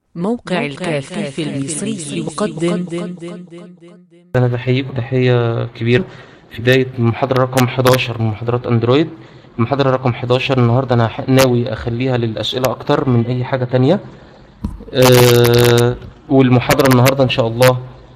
موقع الكافي المصري يقدم أنا بحييكم تحية كبيرة في بداية المحاضرة رقم 11 من محاضرات أندرويد المحاضرة رقم 11 النهاردة أنا ح- ناوي أخليها للأسئلة أكتر من أي حاجة تانية أه والمحاضرة النهاردة إن شاء الله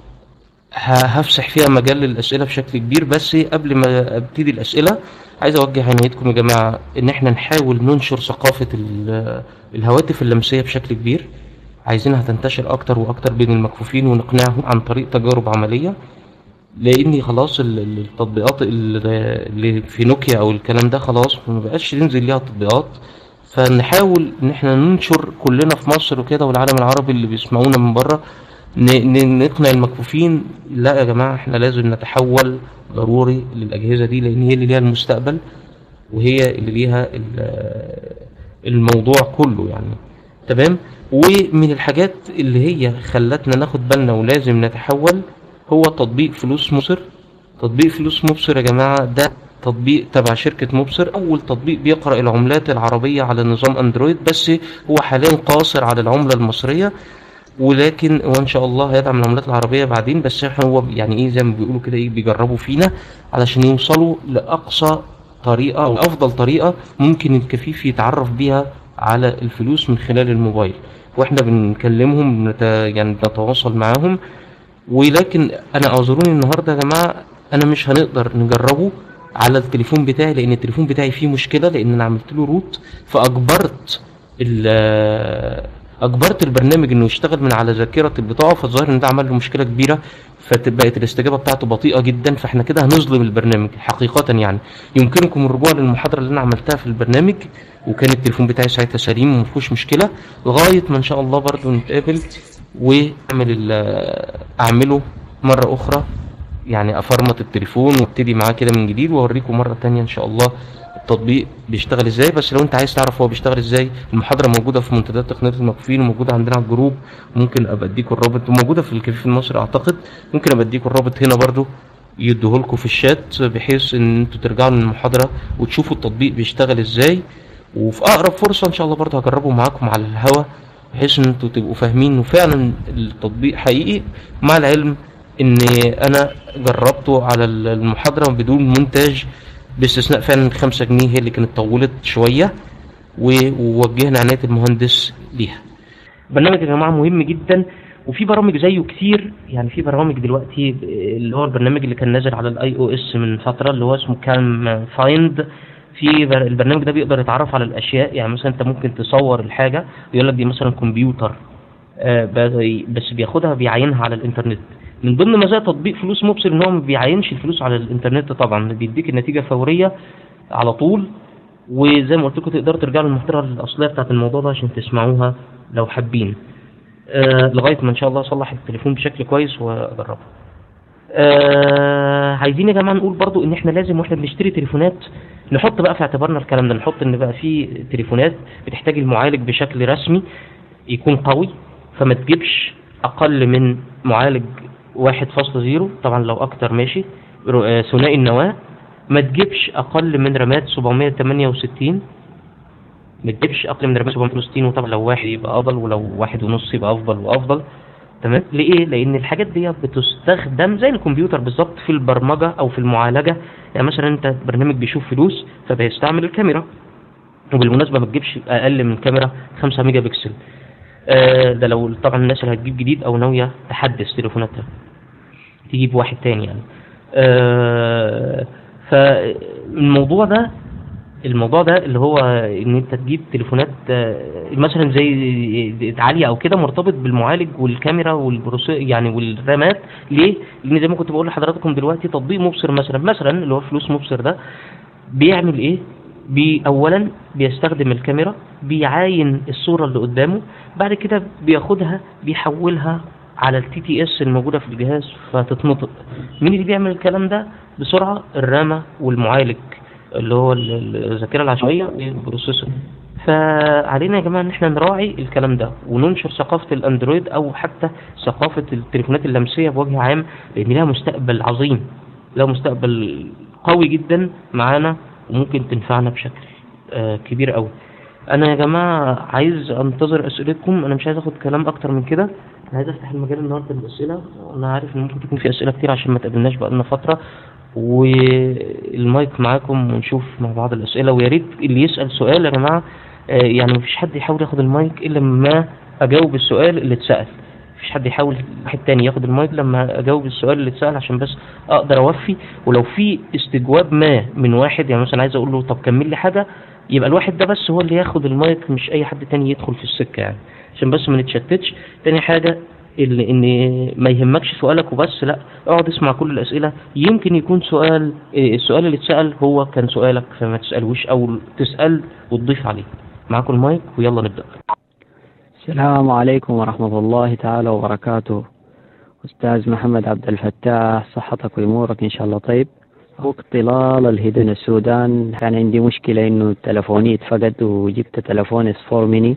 ه- هفسح فيها مجال للأسئلة بشكل كبير بس قبل ما أبتدي الأسئلة عايز أوجه عنايتكم يا جماعة إن إحنا نحاول ننشر ثقافة ال- الهواتف اللمسية بشكل كبير عايزينها تنتشر أكتر وأكتر بين المكفوفين ونقنعهم عن طريق تجارب عملية لاني خلاص ال- ال- التطبيقات ال- اللي في نوكيا او الكلام ده خلاص ما بقاش ينزل ليها تطبيقات فنحاول ان احنا ننشر كلنا في مصر وكده والعالم العربي اللي بيسمعونا من بره ن- ن- نقنع المكفوفين لا يا جماعه احنا لازم نتحول ضروري للاجهزه دي لان هي اللي ليها المستقبل وهي اللي ليها ال- الموضوع كله يعني تمام ومن الحاجات اللي هي خلتنا ناخد بالنا ولازم نتحول هو تطبيق فلوس مبصر تطبيق فلوس مبصر يا جماعة ده تطبيق تبع شركة مبصر أول تطبيق بيقرأ العملات العربية على نظام أندرويد بس هو حاليا قاصر على العملة المصرية ولكن وان شاء الله هيدعم العملات العربيه بعدين بس احنا هو يعني ايه زي ما بيقولوا كده ايه بيجربوا فينا علشان يوصلوا لاقصى طريقه او افضل طريقه ممكن الكفيف يتعرف بيها على الفلوس من خلال الموبايل واحنا بنكلمهم بنت... يعني بنتواصل معاهم ولكن انا اعذروني النهارده يا جماعه انا مش هنقدر نجربه على التليفون بتاعي لان التليفون بتاعي فيه مشكله لان انا عملت له روت فاجبرت ال- اجبرت البرنامج انه يشتغل من على ذاكره البطاقه فالظاهر ان ده عمل له مشكله كبيره فبقت الاستجابه بتاعته بطيئه جدا فاحنا كده هنظلم البرنامج حقيقه يعني يمكنكم الرجوع للمحاضره اللي انا عملتها في البرنامج وكان التليفون بتاعي ساعتها سليم وما فيهوش مشكله لغايه ما ان شاء الله برضو نتقابل واعمل ال- اعمله مره اخرى يعني افرمط التليفون وابتدي معاه كده من جديد واوريكم مره تانية ان شاء الله التطبيق بيشتغل ازاي بس لو انت عايز تعرف هو بيشتغل ازاي المحاضره موجوده في منتديات تقنيه المكفوفين وموجوده عندنا على الجروب ممكن ابقى اديكم الرابط وموجوده في الكفيف المصري اعتقد ممكن ابقى اديكم الرابط هنا برضو يديهولكم في الشات بحيث ان انتوا ترجعوا للمحاضره وتشوفوا التطبيق بيشتغل ازاي وفي اقرب فرصه ان شاء الله برضو هجربه معاكم على الهوا بحيث ان انتوا تبقوا فاهمين انه فعلا التطبيق حقيقي مع العلم ان انا جربته على المحاضره بدون مونتاج باستثناء فعلا خمسة جنيه هي اللي كانت طولت شويه و- ووجهنا عنايه المهندس ليها برنامج يا جماعه مهم جدا وفي برامج زيه كتير يعني في برامج دلوقتي اللي هو البرنامج اللي كان نازل على الاي او اس من فتره اللي هو اسمه كام فايند في بر- البرنامج ده بيقدر يتعرف على الاشياء يعني مثلا انت ممكن تصور الحاجه يقول لك دي مثلا كمبيوتر آه، بس- بس بياخدها بيعينها على الانترنت من ضمن مزايا تطبيق فلوس مبصر ان هو ما بيعينش الفلوس على الانترنت طبعا بيديك النتيجه فوريه على طول وزي ما قلت لكم تقدروا ترجعوا للمحتوى الاصليه بتاعت الموضوع ده عشان تسمعوها لو حابين آه لغايه ما ان شاء الله اصلح التليفون بشكل كويس واجربه آه عايزين يا جماعه نقول برضو ان احنا لازم واحنا بنشتري تليفونات نحط بقى في اعتبارنا الكلام ده نحط ان بقى في تليفونات بتحتاج المعالج بشكل رسمي يكون قوي فما تجيبش اقل من معالج 1.0 طبعا لو اكتر ماشي رو- آه، ثنائي النواه ما تجيبش اقل من رامات 768 ما تجيبش اقل من رامات 760 وطبعا لو واحد يبقى افضل ولو واحد ونص يبقى افضل وافضل تمام ليه لان الحاجات دي بتستخدم زي الكمبيوتر بالظبط في البرمجه او في المعالجه يعني مثلا انت برنامج بيشوف فلوس فبيستعمل الكاميرا وبالمناسبه ما تجيبش اقل من كاميرا 5 ميجا بكسل آه ده لو طبعا الناس اللي هتجيب جديد او ناويه تحدث تليفوناتها تجيب واحد تاني يعني آه فالموضوع ده الموضوع ده اللي هو ان انت تجيب تليفونات آه، مثلا زي عاليه او كده مرتبط بالمعالج والكاميرا والبروسيسور يعني والرامات ليه؟ لان زي ما كنت بقول لحضراتكم دلوقتي تطبيق مبصر مثلا مثلا اللي هو فلوس مبصر ده بيعمل ايه؟ بي اولا بيستخدم الكاميرا بيعاين الصوره اللي قدامه بعد كده بياخدها بيحولها على التي تي اس الموجوده في الجهاز فتتنطق مين اللي بيعمل الكلام ده بسرعه الرامه والمعالج اللي هو ال- ال- الذاكره العشوائيه والبروسيسور فعلينا يا جماعه ان احنا نراعي الكلام ده وننشر ثقافه الاندرويد او حتى ثقافه التليفونات اللمسيه بوجه عام لان لها مستقبل عظيم لها مستقبل قوي جدا معانا وممكن تنفعنا بشكل آه، كبير قوي انا يا جماعه عايز انتظر اسئلتكم انا مش عايز اخد كلام اكتر من كده انا عايز افتح المجال النهارده للاسئله انا عارف ان ممكن تكون في اسئله كتير عشان ما تقابلناش بقالنا فتره والمايك معاكم ونشوف مع بعض الاسئله ويا ريت اللي يسال سؤال يا جماعه آه، يعني مفيش حد يحاول ياخد المايك الا لما اجاوب السؤال اللي اتسال مفيش حد يحاول واحد تاني ياخد المايك لما اجاوب السؤال اللي اتسال عشان بس اقدر اوفي ولو في استجواب ما من واحد يعني مثلا عايز اقول له طب كمل لي حاجه يبقى الواحد ده بس هو اللي ياخد المايك مش اي حد تاني يدخل في السكه يعني عشان بس ما نتشتتش تاني حاجه اللي ان ما يهمكش سؤالك وبس لا اقعد اسمع كل الاسئله يمكن يكون سؤال إيه، السؤال اللي اتسال هو كان سؤالك فما تسالوش او تسال وتضيف عليه معاكم المايك ويلا نبدا السلام عليكم ورحمة الله تعالى وبركاته أستاذ محمد عبد الفتاح صحتك وأمورك إن شاء الله طيب أخوك طلال الهدى من السودان كان عندي مشكلة إنه تلفوني اتفقد وجبت تلفون اس 4 ميني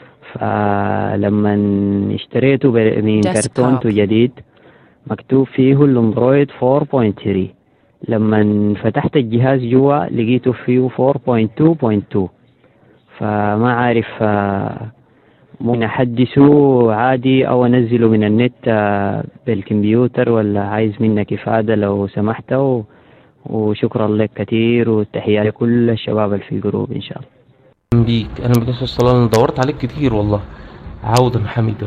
فلما اشتريته ب- من Desktop. كرتونته جديد مكتوب فيه الاندرويد 4.3 لما فتحت الجهاز جوا لقيته فيه 4.2.2 فما عارف آه، ممكن أحدثه عادي أو أنزله من النت آه، بالكمبيوتر ولا عايز منك إفادة لو سمحت و- وشكرا لك كثير والتحية لكل الشباب اللي في الجروب إن شاء الله أهلاً بيك انا بك الصلاة انا دورت عليك كتير والله عودا حميدا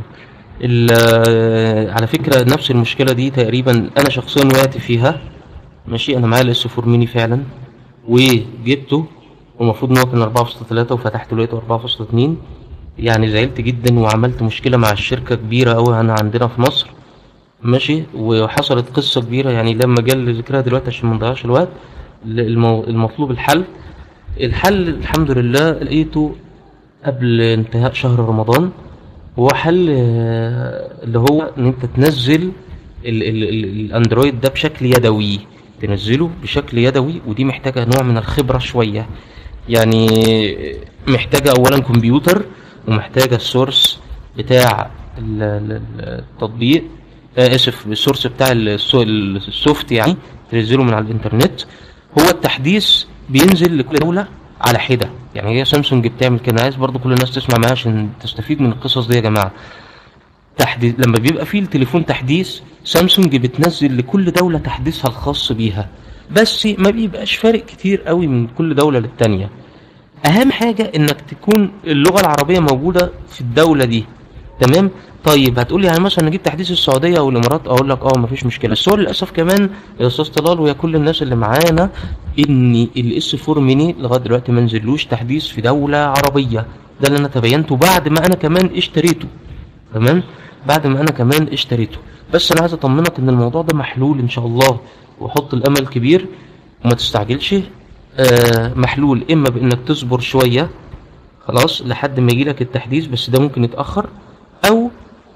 ال- على فكرة نفس المشكلة دي تقريبا انا شخصيا وقعت فيها ماشي انا معايا الاس 4 ميني فعلا وجبته والمفروض ان هو كان 4.3 وفتحته لقيته 4.2 يعني زعلت جدا وعملت مشكلة مع الشركة كبيرة أوي هنا عندنا في مصر ماشي وحصلت قصة كبيرة يعني لما جال ذكرها دلوقتي عشان ما نضيعش الوقت المو- المطلوب الحل الحل الحمد لله لقيته قبل انتهاء شهر رمضان هو حل آه، اللي هو ان انت تنزل ال ال ال الاندرويد ده بشكل يدوي تنزله بشكل يدوي ودي محتاجة نوع من الخبرة شوية يعني محتاجة اولا كمبيوتر ومحتاجة السورس بتاع ال- ال- التطبيق آه اسف السورس بتاع السو- السوفت يعني تنزله من على الانترنت هو التحديث بينزل لكل دولة على حدة يعني هي سامسونج بتعمل كده عايز برضو كل الناس تسمع معايا عشان تستفيد من القصص دي يا جماعة تحديث لما بيبقى فيه التليفون تحديث سامسونج بتنزل لكل دولة تحديثها الخاص بيها بس ما بيبقاش فارق كتير قوي من كل دولة للتانية اهم حاجة انك تكون اللغة العربية موجودة في الدولة دي تمام طيب هتقول لي يعني مثلا نجيب تحديث السعوديه او الامارات اقول لك اه مفيش مشكله بس هو للاسف كمان يا استاذ طلال ويا كل الناس اللي معانا ان الاس 4 ميني لغايه دلوقتي ما نزلوش تحديث في دوله عربيه ده اللي انا تبينته بعد ما انا كمان اشتريته تمام بعد ما انا كمان اشتريته بس انا عايز اطمنك ان الموضوع ده محلول ان شاء الله وحط الامل كبير وما تستعجلش آه محلول اما بانك تصبر شويه خلاص لحد ما يجيلك التحديث بس ده ممكن يتاخر او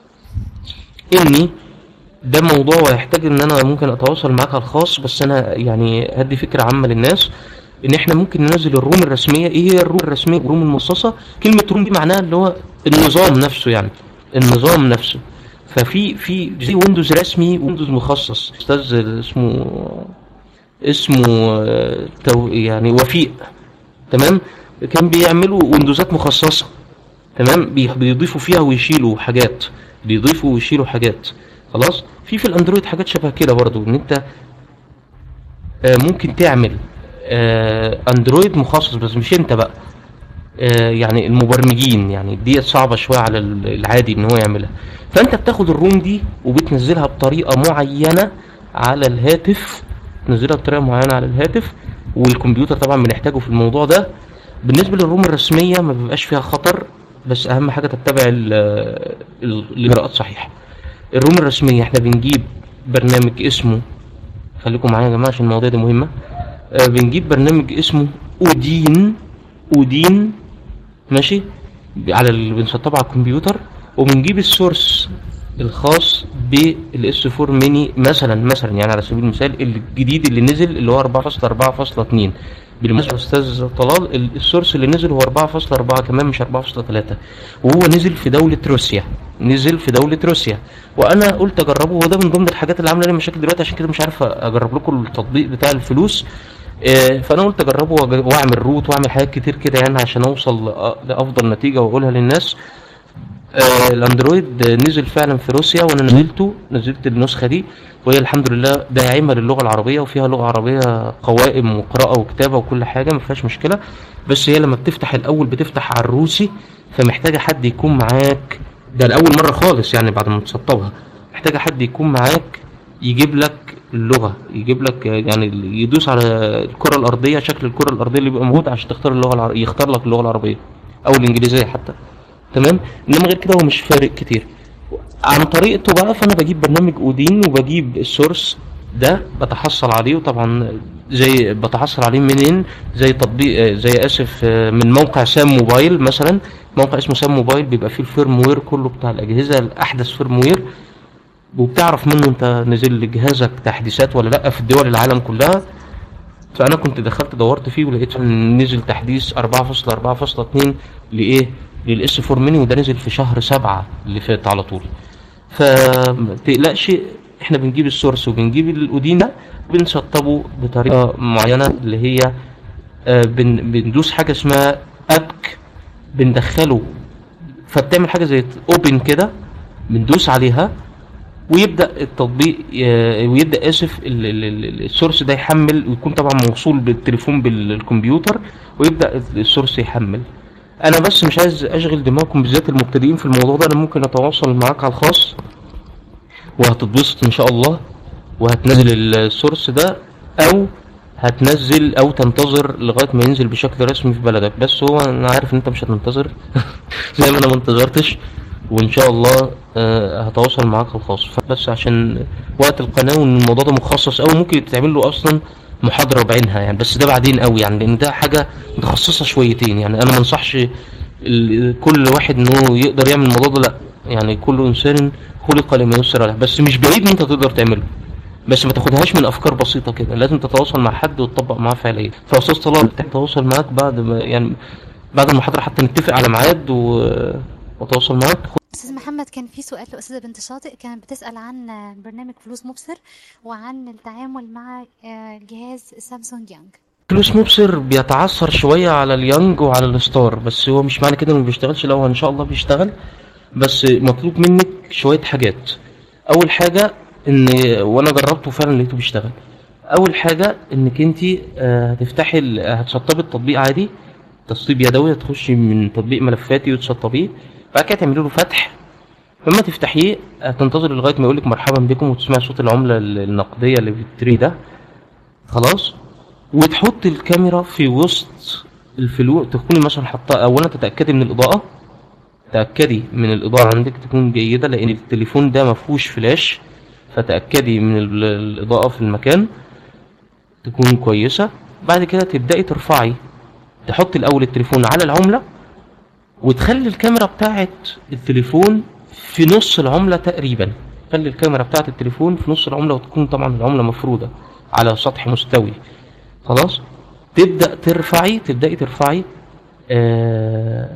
اني ده موضوع ويحتاج ان انا ممكن اتواصل معاك على الخاص بس انا يعني هدي فكره عامه للناس ان احنا ممكن ننزل الروم الرسميه ايه هي الروم الرسميه الروم المخصصه كلمه روم دي معناها اللي هو النظام نفسه يعني النظام نفسه ففي في زي ويندوز رسمي ويندوز مخصص استاذ اسمه اسمه آه، تو يعني وفيق تمام كان بيعملوا ويندوزات مخصصه تمام بي- بيضيفوا فيها ويشيلوا حاجات بيضيفوا ويشيلوا حاجات خلاص في في الاندرويد حاجات شبه كده برضو ان انت آه، ممكن تعمل آه، اندرويد مخصص بس مش انت بقى آه، يعني المبرمجين يعني دي صعبة شوية على ال- العادي ان هو يعملها فانت بتاخد الروم دي وبتنزلها بطريقة معينة على الهاتف تنزلها بطريقة معينة على الهاتف والكمبيوتر طبعا بنحتاجه في الموضوع ده بالنسبة للروم الرسمية ما بيبقاش فيها خطر بس اهم حاجة تتبع ال- ال- الاجراءات صحيحة الروم الرسمية احنا بنجيب برنامج اسمه خليكم معايا يا جماعة عشان المواضيع دي مهمة آه، بنجيب برنامج اسمه اودين اودين ماشي على اللي بنسطبه على الكمبيوتر وبنجيب السورس الخاص بالاس 4 ميني مثلا مثلا يعني على سبيل المثال الجديد اللي نزل اللي هو 4.4.2 بالمناسبه يا استاذ طلال ال- السورس اللي نزل هو 4.4 كمان مش 4.3 وهو نزل في دوله روسيا نزل في دوله روسيا وانا قلت اجربه وده من ضمن الحاجات اللي عامله لي مشاكل دلوقتي عشان كده مش عارف اجرب لكم التطبيق بتاع الفلوس آه، فانا قلت اجربه وأج- واعمل روت واعمل حاجات كتير كده يعني عشان اوصل لأ- لافضل نتيجه واقولها للناس آه، الاندرويد آه، نزل فعلا في روسيا وانا نزلته نزلت النسخه دي وهي الحمد لله داعمه للغه العربيه وفيها لغه عربيه قوائم وقراءه وكتابه وكل حاجه ما فيهاش مشكله بس هي لما بتفتح الاول بتفتح على الروسي فمحتاجه حد يكون معاك ده لاول مره خالص يعني بعد ما تسطبها محتاجه حد يكون معاك يجيب لك اللغه يجيب لك آه، يعني يدوس على الكره الارضيه شكل الكره الارضيه اللي بيبقى موجود عشان تختار اللغه العربيه يختار لك اللغه العربيه او الانجليزيه حتى تمام انما غير كده هو مش فارق كتير عن طريقته بقى فانا بجيب برنامج اودين وبجيب السورس ده بتحصل عليه وطبعا زي بتحصل عليه منين زي تطبيق آه، زي اسف آه، من موقع سام موبايل مثلا موقع اسمه سام موبايل بيبقى فيه الفيرم وير كله بتاع الاجهزه الاحدث فيرم وير وبتعرف منه انت نزل لجهازك تحديثات ولا لا في الدول العالم كلها فانا كنت دخلت دورت فيه ولقيت ان نزل تحديث 4.4.2 لايه للاس 4 ميني وده نزل في شهر سبعة اللي فات على طول فتقلقش احنا بنجيب السورس وبنجيب الاودين ده بنسطبه بطريقه معينه اللي هي آه، بن بندوس حاجه اسمها ابك بندخله فبتعمل حاجه زي اوبن كده بندوس عليها ويبدا التطبيق ي- ويبدا اسف ال- ال- ال- السورس ده يحمل ويكون طبعا موصول بالتليفون بالكمبيوتر ويبدا السورس يحمل انا بس مش عايز اشغل دماغكم بالذات المبتدئين في الموضوع ده انا ممكن اتواصل معاك على الخاص وهتتبسط ان شاء الله وهتنزل السورس ده او هتنزل او تنتظر لغايه ما ينزل بشكل رسمي في بلدك بس هو انا عارف ان انت مش هتنتظر زي ما انا ما انتظرتش وان شاء الله آه، هتواصل معاك على الخاص بس عشان وقت القناه وان الموضوع ده مخصص قوي ممكن يتعمل له اصلا محاضره بعينها يعني بس ده بعدين قوي يعني لان ده حاجه متخصصه شويتين يعني انا ما انصحش ال- كل واحد انه يقدر يعمل الموضوع ده لا يعني كل انسان خلق لما يسر له بس مش بعيد ان انت تقدر تعمله بس ما تاخدهاش من افكار بسيطه كده لازم تتواصل مع حد وتطبق معاه فعليا فاستاذ طلال تتواصل معاك بعد ما يعني بعد المحاضره حتى نتفق على ميعاد و- واتواصل معاك استاذ محمد كان في سؤال لاستاذه بنت شاطئ كانت بتسال عن برنامج فلوس مبصر وعن التعامل مع آه، جهاز سامسونج يانج فلوس مبصر بيتعثر شوية على اليانج وعلى الستار بس هو مش معنى كده انه ما بيشتغلش لا هو ان شاء الله بيشتغل بس مطلوب منك شوية حاجات اول حاجة ان وانا جربته فعلا لقيته بيشتغل اول حاجة انك انت هتفتحي ال- هتسطبي التطبيق عادي تسطيب يدوي هتخشي من تطبيق ملفاتي وتسطبيه بعد كده تعملي له فتح لما تفتحيه هتنتظر لغايه ما يقولك مرحبا بكم وتسمعي صوت العمله النقديه اللي في التري ده خلاص وتحط الكاميرا في وسط الفلو تكوني مثلا حاطاه اولا تتاكدي من الاضاءه تاكدي من الاضاءه عندك تكون جيده لان التليفون ده ما فيهوش فلاش فتاكدي من ال- الاضاءه في المكان تكون كويسه بعد كده تبداي ترفعي تحطي الاول التليفون على العمله وتخلي الكاميرا بتاعت التليفون في نص العمله تقريبا خلي الكاميرا بتاعت التليفون في نص العمله وتكون طبعا العمله مفروده على سطح مستوي خلاص تبدا ترفعي تبداي ترفعي آه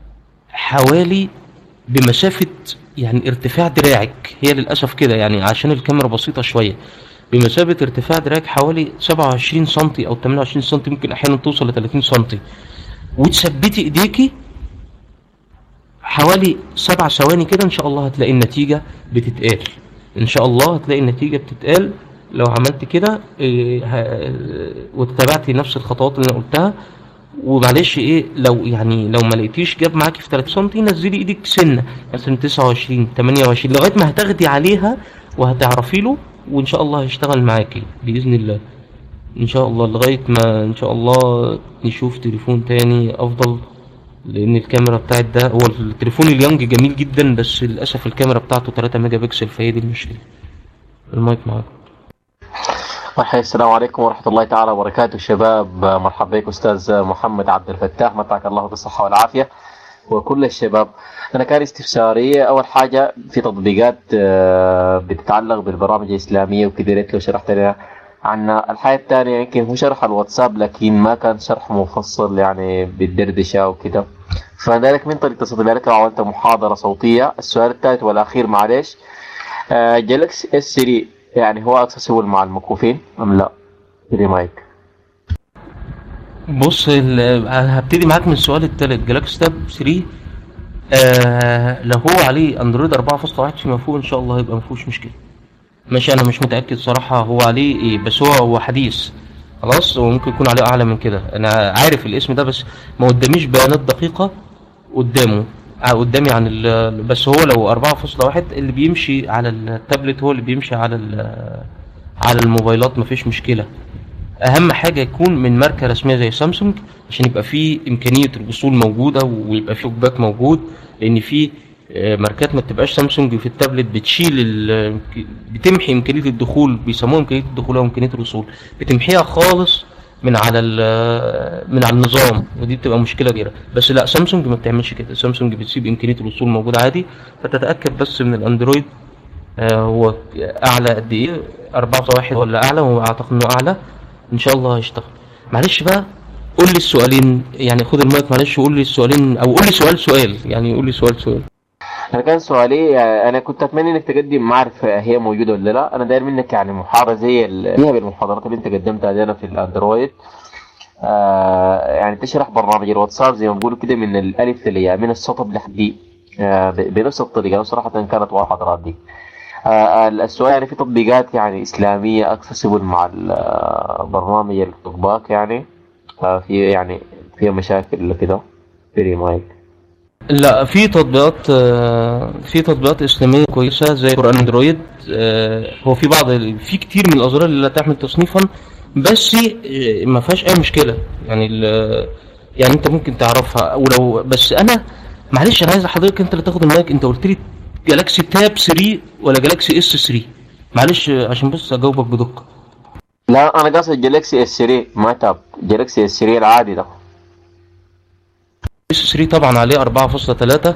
حوالي بمسافه يعني ارتفاع دراعك هي للاسف كده يعني عشان الكاميرا بسيطه شويه بمسافه ارتفاع دراعك حوالي 27 سم او 28 سم ممكن احيانا توصل ل 30 سم وتثبتي ايديكي حوالي سبع ثواني كده ان شاء الله هتلاقي النتيجة بتتقال ان شاء الله هتلاقي النتيجة بتتقال لو عملت كده إيه، ه- واتبعتي نفس الخطوات اللي انا قلتها ومعلش ايه لو يعني لو ما لقيتيش جاب معاكي في 3 سم نزلي ايدك سنه مثلا 29 28 لغايه ما هتاخدي عليها وهتعرفي له وان شاء الله هيشتغل معاكي باذن الله ان شاء الله لغايه ما ان شاء الله نشوف تليفون تاني افضل لان الكاميرا بتاعت ده هو التليفون اليانج جميل جدا بس للاسف الكاميرا بتاعته 3 ميجا بكسل فهي دي المشكله المايك معاك مرحبا السلام عليكم ورحمة الله تعالى وبركاته شباب مرحبا بك أستاذ محمد عبد الفتاح متعك الله بالصحة والعافية وكل الشباب أنا كان استفساري أول حاجة في تطبيقات آه، بتتعلق بالبرامج الإسلامية وكده ريت لو شرحت لنا عنها الحاجة الثانية يمكن هو شرح الواتساب لكن ما كان شرح مفصل يعني بالدردشة وكده فذلك من طريق اتصل بك لو عملت محاضرة صوتية السؤال الثالث والأخير معلش آه، جالكسي اس 3 يعني هو اكسسبل مع المكفوفين ام لا؟ ريمايك بص ال- هبتدي معاك من السؤال التالت جالاكسي تاب 3 آه لو هو عليه اندرويد 4.1 فيما فوق ان شاء الله هيبقى ما فيهوش مشكله ماشي انا مش متاكد صراحه هو عليه ايه بس هو هو حديث خلاص هو ممكن يكون عليه اعلى من كده انا عارف الاسم ده بس ما قداميش بيانات دقيقه قدامه آه، قدامي عن ال بس هو لو 4.1 اللي بيمشي على التابلت هو اللي بيمشي على ال- على الموبايلات مفيش مشكله اهم حاجه يكون من ماركه رسميه زي سامسونج عشان يبقى فيه امكانيه الوصول موجوده ويبقى فيه باك موجود لان في آه، ماركات ما بتبقاش سامسونج في التابلت بتشيل ال- بتمحي امكانيه الدخول بيسموها امكانيه الدخول او امكانيه الوصول بتمحيها خالص من على ال- من على النظام ودي بتبقى مشكله كبيره بس لا سامسونج ما بتعملش كده سامسونج بتسيب امكانيه الوصول موجوده عادي فتتاكد بس من الاندرويد آه، هو اعلى قد ايه 4.1 ولا اعلى واعتقد انه اعلى ان شاء الله هيشتغل معلش بقى قول لي السؤالين يعني خد المايك معلش وقول لي السؤالين او قول لي سؤال سؤال يعني قول لي سؤال سؤال انا كان سؤالي آه، انا كنت اتمنى انك تقدم ما اعرف هي موجوده ولا لا انا داير منك يعني محاضره زي ال- هي بالمحاضرات اللي انت قدمتها دي في الاندرويد آه يعني تشرح برنامج الواتساب زي ما بيقولوا كده من الالف للياء من السطب لحد آه ب- بنفس الطريقه صراحه كانت المحاضرات دي آه السؤال يعني في تطبيقات يعني اسلاميه اكسسبل مع البرنامج التطباق يعني آه في يعني فيها مشاكل كده في مايك لا في تطبيقات آه، في تطبيقات اسلاميه كويسه زي قران اندرويد آه، هو في بعض في كتير من الازرار اللي لا تحمل تصنيفا بس آه، ما فيهاش اي مشكله يعني ال- يعني انت ممكن تعرفها ولو بس انا معلش انا عايز حضرتك انت اللي تاخد المايك انت قلت لي جالاكسي تاب 3 ولا جالاكسي اس 3 معلش آه، عشان بس اجاوبك بدقه لا انا قصدي جالكسي اس 3 ما تاب جالكسي اس 3 العادي ده اس 3 طبعا عليه 4.3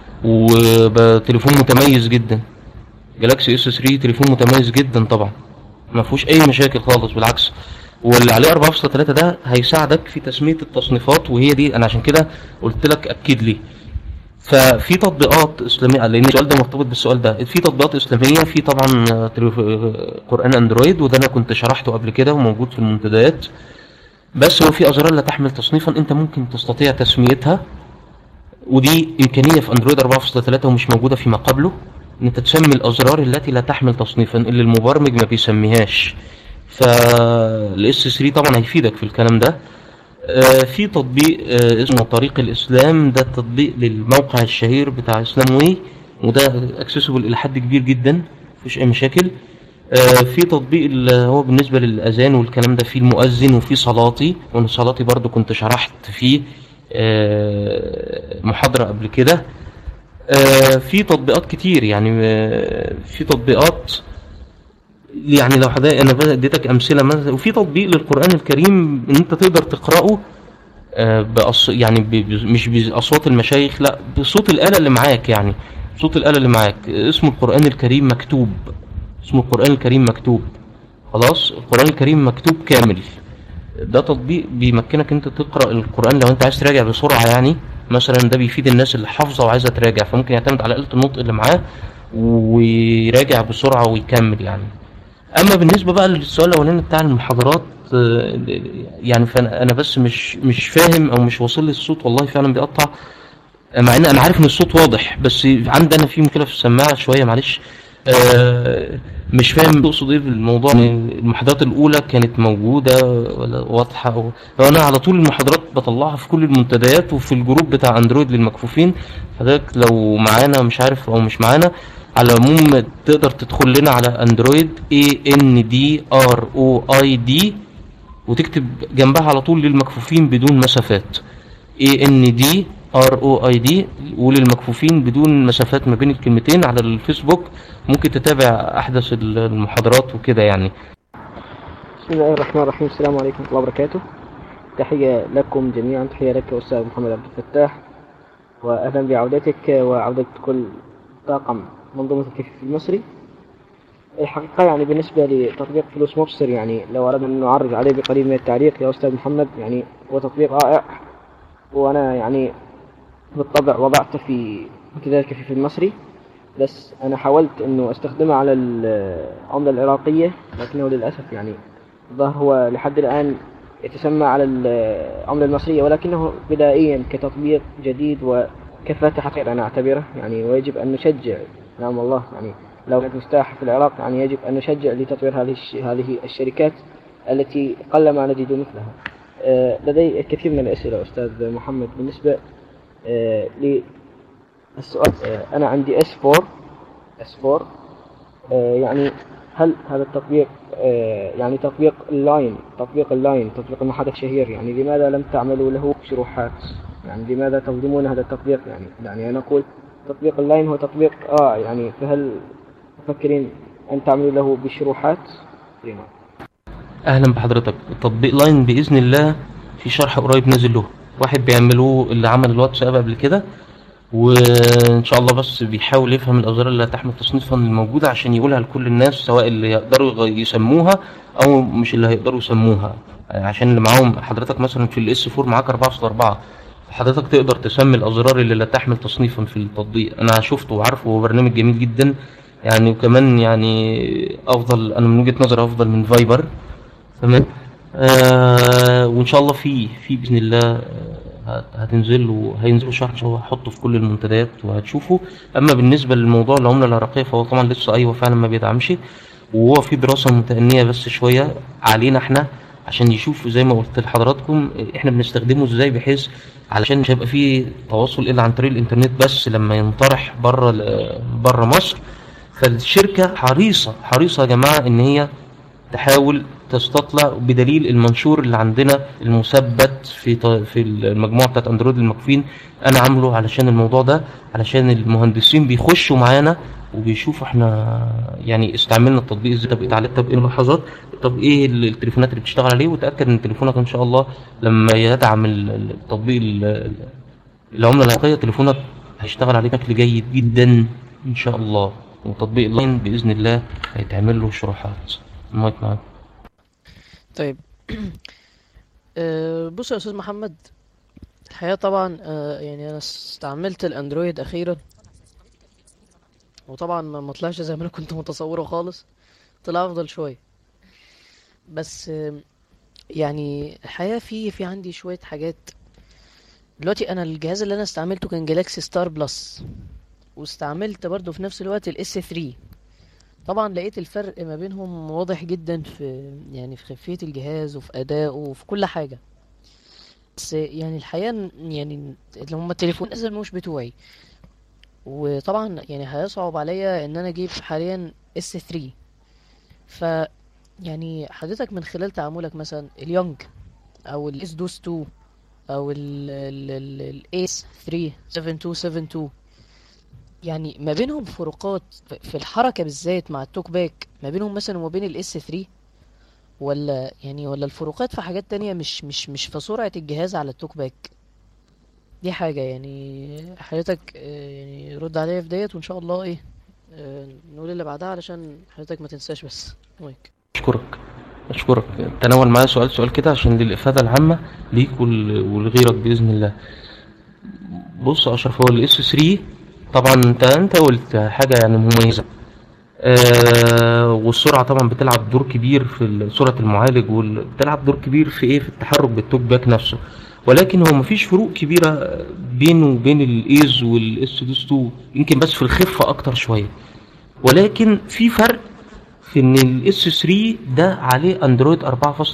وتليفون متميز جدا جالاكسي اس 3 تليفون متميز جدا طبعا ما فيهوش اي مشاكل خالص بالعكس واللي عليه 4.3 ده هيساعدك في تسميه التصنيفات وهي دي انا عشان كده قلت لك اكد لي ففي تطبيقات اسلاميه لان السؤال ده مرتبط بالسؤال ده في تطبيقات اسلاميه في طبعا آه، تليف- آه، قران اندرويد وده انا كنت شرحته قبل كده وموجود في المنتديات بس هو في ازرار لا تحمل تصنيفا انت ممكن تستطيع تسميتها ودي امكانيه في اندرويد 4.3 ومش موجوده فيما قبله ان انت تسمي الازرار التي لا تحمل تصنيفا اللي المبرمج ما بيسميهاش فالاس 3 طبعا هيفيدك في الكلام ده آه، في تطبيق آه، اسمه طريق الاسلام ده تطبيق للموقع الشهير بتاع اسلام واي وده اكسسبل الى حد كبير جدا مفيش اي مشاكل آه، في تطبيق اللي هو بالنسبه للاذان والكلام ده في المؤذن وفي صلاتي وانا صلاتي برضو كنت شرحت فيه آه، محاضره قبل كده آه، في تطبيقات كتير يعني آه، في تطبيقات يعني لو حضرتك انا بقى اديتك امثله مثلا وفي تطبيق للقران الكريم ان انت تقدر تقراه آه، بأص... يعني ب... ب- مش باصوات المشايخ لا بصوت الاله اللي معاك يعني صوت الاله اللي معاك اسمه القران الكريم مكتوب اسمه القران الكريم مكتوب خلاص القران الكريم مكتوب كامل ده تطبيق بيمكنك انت تقرا القران لو انت عايز تراجع بسرعه يعني مثلا ده بيفيد الناس اللي حافظه وعايزه تراجع فممكن يعتمد على آلة النطق اللي معاه ويراجع بسرعه ويكمل يعني اما بالنسبه بقى للسؤال الاولاني بتاع المحاضرات آه، يعني فانا انا بس مش مش فاهم او مش واصل لي الصوت والله فعلا بيقطع مع ان انا عارف ان الصوت واضح بس عندي انا في مشكله في السماعه شويه معلش آه، مش فاهم تقصد ايه بالموضوع إن المحاضرات الاولى كانت موجوده ولا واضحه أو انا على طول المحاضرات بطلعها في كل المنتديات وفي الجروب بتاع اندرويد للمكفوفين حضرتك لو معانا مش عارف او مش معانا على العموم تقدر تدخل لنا على اندرويد A N D R O I D وتكتب جنبها على طول للمكفوفين بدون مسافات A N D R O I D وللمكفوفين بدون مسافات ما بين الكلمتين على الفيسبوك ممكن تتابع احدث المحاضرات وكده يعني بسم الله الرحمن الرحيم السلام عليكم ورحمة الله وبركاته تحية لكم جميعا تحية لك أستاذ محمد عبد الفتاح وأهلا بعودتك وعودة كل طاقم منظومة الكفيف المصري الحقيقة يعني بالنسبة لتطبيق فلوس مبصر يعني لو أردنا أن نعرج عليه بقليل من التعليق يا أستاذ محمد يعني هو تطبيق رائع وأنا يعني بالطبع وضعته في منتدى الكفيف المصري بس أنا حاولت أنه أستخدمه على العملة العراقية لكنه للأسف يعني الظاهر هو لحد الآن يتسمى على العملة المصرية ولكنه بدائيا كتطبيق جديد وكفاتحة خير أنا أعتبره يعني ويجب أن نشجع نعم الله يعني لو كانت مستاحة في العراق يعني يجب أن نشجع لتطوير هذه هذه الشركات التي قلما نجد مثلها آه، لدي الكثير من الأسئلة أستاذ محمد بالنسبة آه، للسؤال آه، أنا عندي S4 S4 يعني هل هذا التطبيق يعني تطبيق اللاين تطبيق اللاين تطبيق المحادث الشهير يعني لماذا لم تعملوا له شروحات يعني لماذا تظلمون هذا التطبيق يعني يعني أنا أقول تطبيق اللاين هو تطبيق آه يعني فهل تفكرين أن تعملوا له بشروحات؟ اهلا بحضرتك تطبيق لاين باذن الله في شرح قريب نازل له واحد بيعملوه اللي عمل الواتساب قبل كده وان شاء الله بس بيحاول يفهم الاوزار اللي هتحمل تصنيفا الموجوده عشان يقولها لكل الناس سواء اللي يقدروا يسموها او مش اللي هيقدروا يسموها عشان اللي معاهم حضرتك مثلا في الاس 4 معاك 4.4 حضرتك تقدر تسمي الازرار اللي لا تحمل تصنيفا في التطبيق انا شفته وعارفه هو برنامج جميل جدا يعني وكمان يعني افضل انا من وجهه نظري افضل من فايبر تمام آه وان شاء الله في في باذن الله آه، هتنزل وهينزلوا شرح هحطه في كل المنتديات وهتشوفه اما بالنسبه للموضوع العمله العراقيه فهو طبعا لسه ايوه فعلا ما بيدعمش وهو في دراسه متأنية بس شويه علينا احنا عشان يشوف زي ما قلت لحضراتكم احنا بنستخدمه ازاي بحيث علشان مش هيبقى فيه تواصل الا عن طريق الانترنت بس لما ينطرح بره بره مصر فالشركه حريصه حريصه يا جماعه ان هي تحاول تستطلع بدليل المنشور اللي عندنا المثبت في في المجموعه بتاعت اندرويد المكفين انا عامله علشان الموضوع ده علشان المهندسين بيخشوا معانا وبيشوفوا احنا يعني استعملنا التطبيق ازاي طب ايه طب ايه الملاحظات طب ايه التليفونات اللي بتشتغل عليه وتاكد ان تليفونك ان شاء الله لما يدعم التطبيق العمله العراقيه تليفونك هيشتغل عليه بشكل جيد جدا ان شاء الله وتطبيق لاين باذن الله هيتعمل له شروحات المايك معاك طيب آه، بص يا استاذ محمد الحقيقه طبعا آه، يعني انا استعملت الاندرويد اخيرا وطبعا ما طلعش زي ما انا كنت متصوره خالص طلع افضل شويه بس آه، يعني الحقيقه في في عندي شويه حاجات دلوقتي انا الجهاز اللي انا استعملته كان جالاكسي ستار بلس واستعملت برضو في نفس الوقت الاس 3 طبعا لقيت الفرق ما بينهم واضح جدا في يعني في خفية الجهاز وفي أدائه وفي كل حاجة بس يعني الحقيقة يعني اللي هم التليفون نزل مش بتوعي وطبعا يعني هيصعب عليا ان انا اجيب حاليا اس 3 ف يعني حضرتك من خلال تعاملك مثلا اليونج او الاس دوس 2 او الايس 3 7272 يعني ما بينهم فروقات في الحركة بالذات مع التوك باك ما بينهم مثلا وما بين الاس 3 ولا يعني ولا الفروقات في حاجات تانية مش مش مش في سرعة الجهاز على التوك باك دي حاجة يعني حضرتك آه، يعني رد عليا في ديت وان شاء الله ايه آه، نقول اللي بعدها علشان حضرتك ما تنساش بس مايك اشكرك اشكرك تناول معايا سؤال سؤال كده عشان للافاده العامه ليك ولغيرك باذن الله بص اشرف هو الاس 3 طبعا انت انت قلت حاجه يعني مميزه آه والسرعه طبعا بتلعب دور كبير في سرعه المعالج وبتلعب دور كبير في ايه في التحرك بالتوك باك نفسه ولكن هو مفيش فروق كبيره بينه وبين الايز والاس دوس 2 يمكن بس في الخفه اكتر شويه ولكن في فرق في ان الاس 3 ده عليه اندرويد 4.3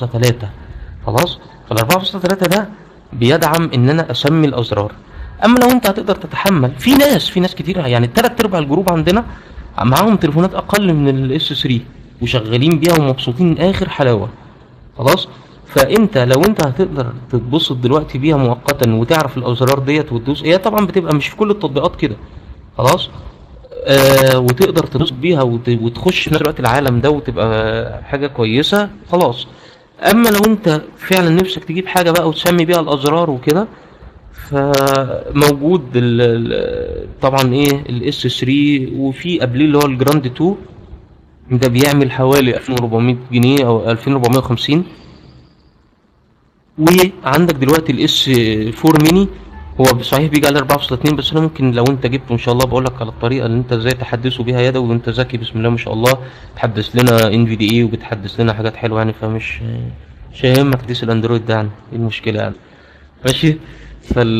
خلاص فال 4.3 ده بيدعم ان انا اسمي الازرار اما لو انت هتقدر تتحمل في ناس في ناس كتير يعني الثلاث ارباع الجروب عندنا معاهم تليفونات اقل من الاس 3 وشغالين بيها ومبسوطين اخر حلاوه خلاص فانت لو انت هتقدر تتبسط دلوقتي بيها مؤقتا وتعرف الازرار ديت وتدوس هي طبعا بتبقى مش في كل التطبيقات كده خلاص آه وتقدر تدوس بيها وتخش في نفس الوقت العالم ده وتبقى حاجه كويسه خلاص اما لو انت فعلا نفسك تجيب حاجه بقى وتسمي بيها الازرار وكده فموجود طبعا ايه الاس 3 وفي قبليه اللي هو الجراند 2 ده بيعمل حوالي 2400 جنيه او 2450 وعندك دلوقتي الاس 4 ميني هو صحيح بيجي على 4.2 بس انا ممكن لو انت جبته ان شاء الله بقول لك على الطريقه اللي انت ازاي تحدثه بيها يدوي وانت ذكي بسم الله ما شاء الله تحدث لنا ان في دي اي وبتحدث لنا حاجات حلوه يعني فمش مش هيهمك تقيس الاندرويد ده يعني ايه المشكله يعني ماشي فال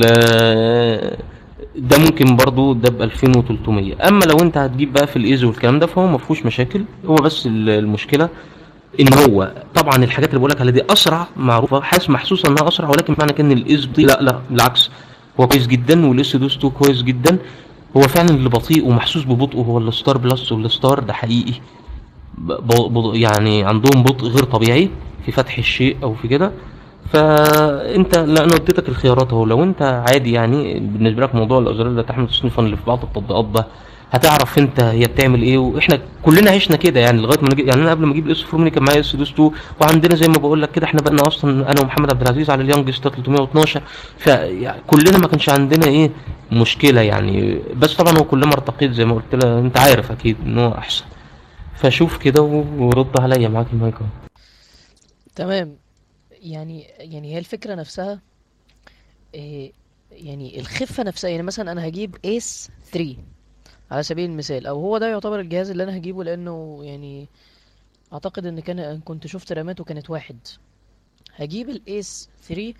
ده ممكن برضو ده ب 2300 اما لو انت هتجيب بقى في الايزو والكلام ده فهو ما فيهوش مشاكل هو بس ال- المشكله ان هو طبعا الحاجات اللي بقول لك عليها دي اسرع معروفه حاسس محسوسه انها اسرع ولكن معنى كده ان الايز بطيء لا لا بالعكس هو كويس جدا والاس دوس 2 كويس جدا هو فعلا اللي بطيء ومحسوس ببطئه هو الستار بلس والستار ده حقيقي ب- ب- ب- يعني عندهم بطء غير طبيعي في فتح الشيء او في كده فانت لا انا اديتك الخيارات اهو لو انت عادي يعني بالنسبه لك موضوع الازرار ده تحمل تصنيفا اللي في بعض التطبيقات ده هتعرف انت هي بتعمل ايه واحنا كلنا عشنا كده يعني لغايه ما نجي يعني انا قبل ما اجيب الاس فورمني كان معايا اس دوس 2 وعندنا زي ما بقول لك كده احنا بقينا اصلا انا ومحمد عبد العزيز على اليانج ستار 312 فكلنا ما كانش عندنا ايه مشكله يعني بس طبعا هو كل ما ارتقيت زي ما قلت لك انت عارف اكيد ان هو احسن فشوف كده ورد عليا معاك المايك اهو تمام يعني يعني هي الفكرة نفسها إيه يعني الخفة نفسها يعني مثلا أنا هجيب ايس 3 على سبيل المثال أو هو ده يعتبر الجهاز اللي أنا هجيبه لأنه يعني أعتقد إن كان كنت شفت راماته كانت واحد هجيب الايس 3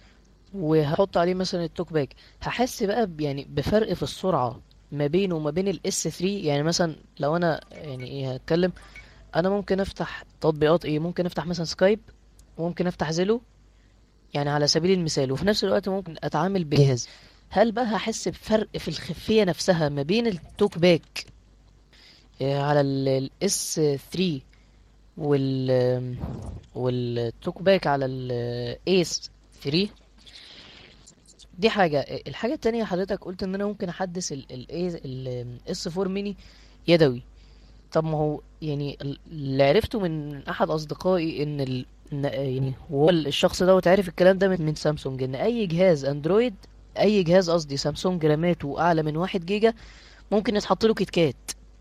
وهحط عليه مثلا التوك باك هحس بقى ب- يعني بفرق في السرعة ما بينه وما بين الاس 3 يعني مثلا لو أنا يعني إيه هتكلم أنا ممكن أفتح تطبيقات إيه ممكن أفتح مثلا سكايب وممكن افتح زيلو يعني على سبيل المثال وفي نفس الوقت ممكن اتعامل بجهاز هل بقى هحس بفرق في الخفية نفسها ما بين التوك باك آه، على الاس 3 وال والتوك باك على الايس 3 دي حاجة الحاجة التانية حضرتك قلت ان انا ممكن احدث الاس 4 ميني يدوي طب ما هو يعني ال- اللي عرفته من احد اصدقائي ان ال... إن يعني هو الشخص دوت عارف الكلام ده من من سامسونج ان اي جهاز اندرويد اي جهاز قصدي سامسونج راماته اعلى من واحد جيجا ممكن يتحط له كيت كات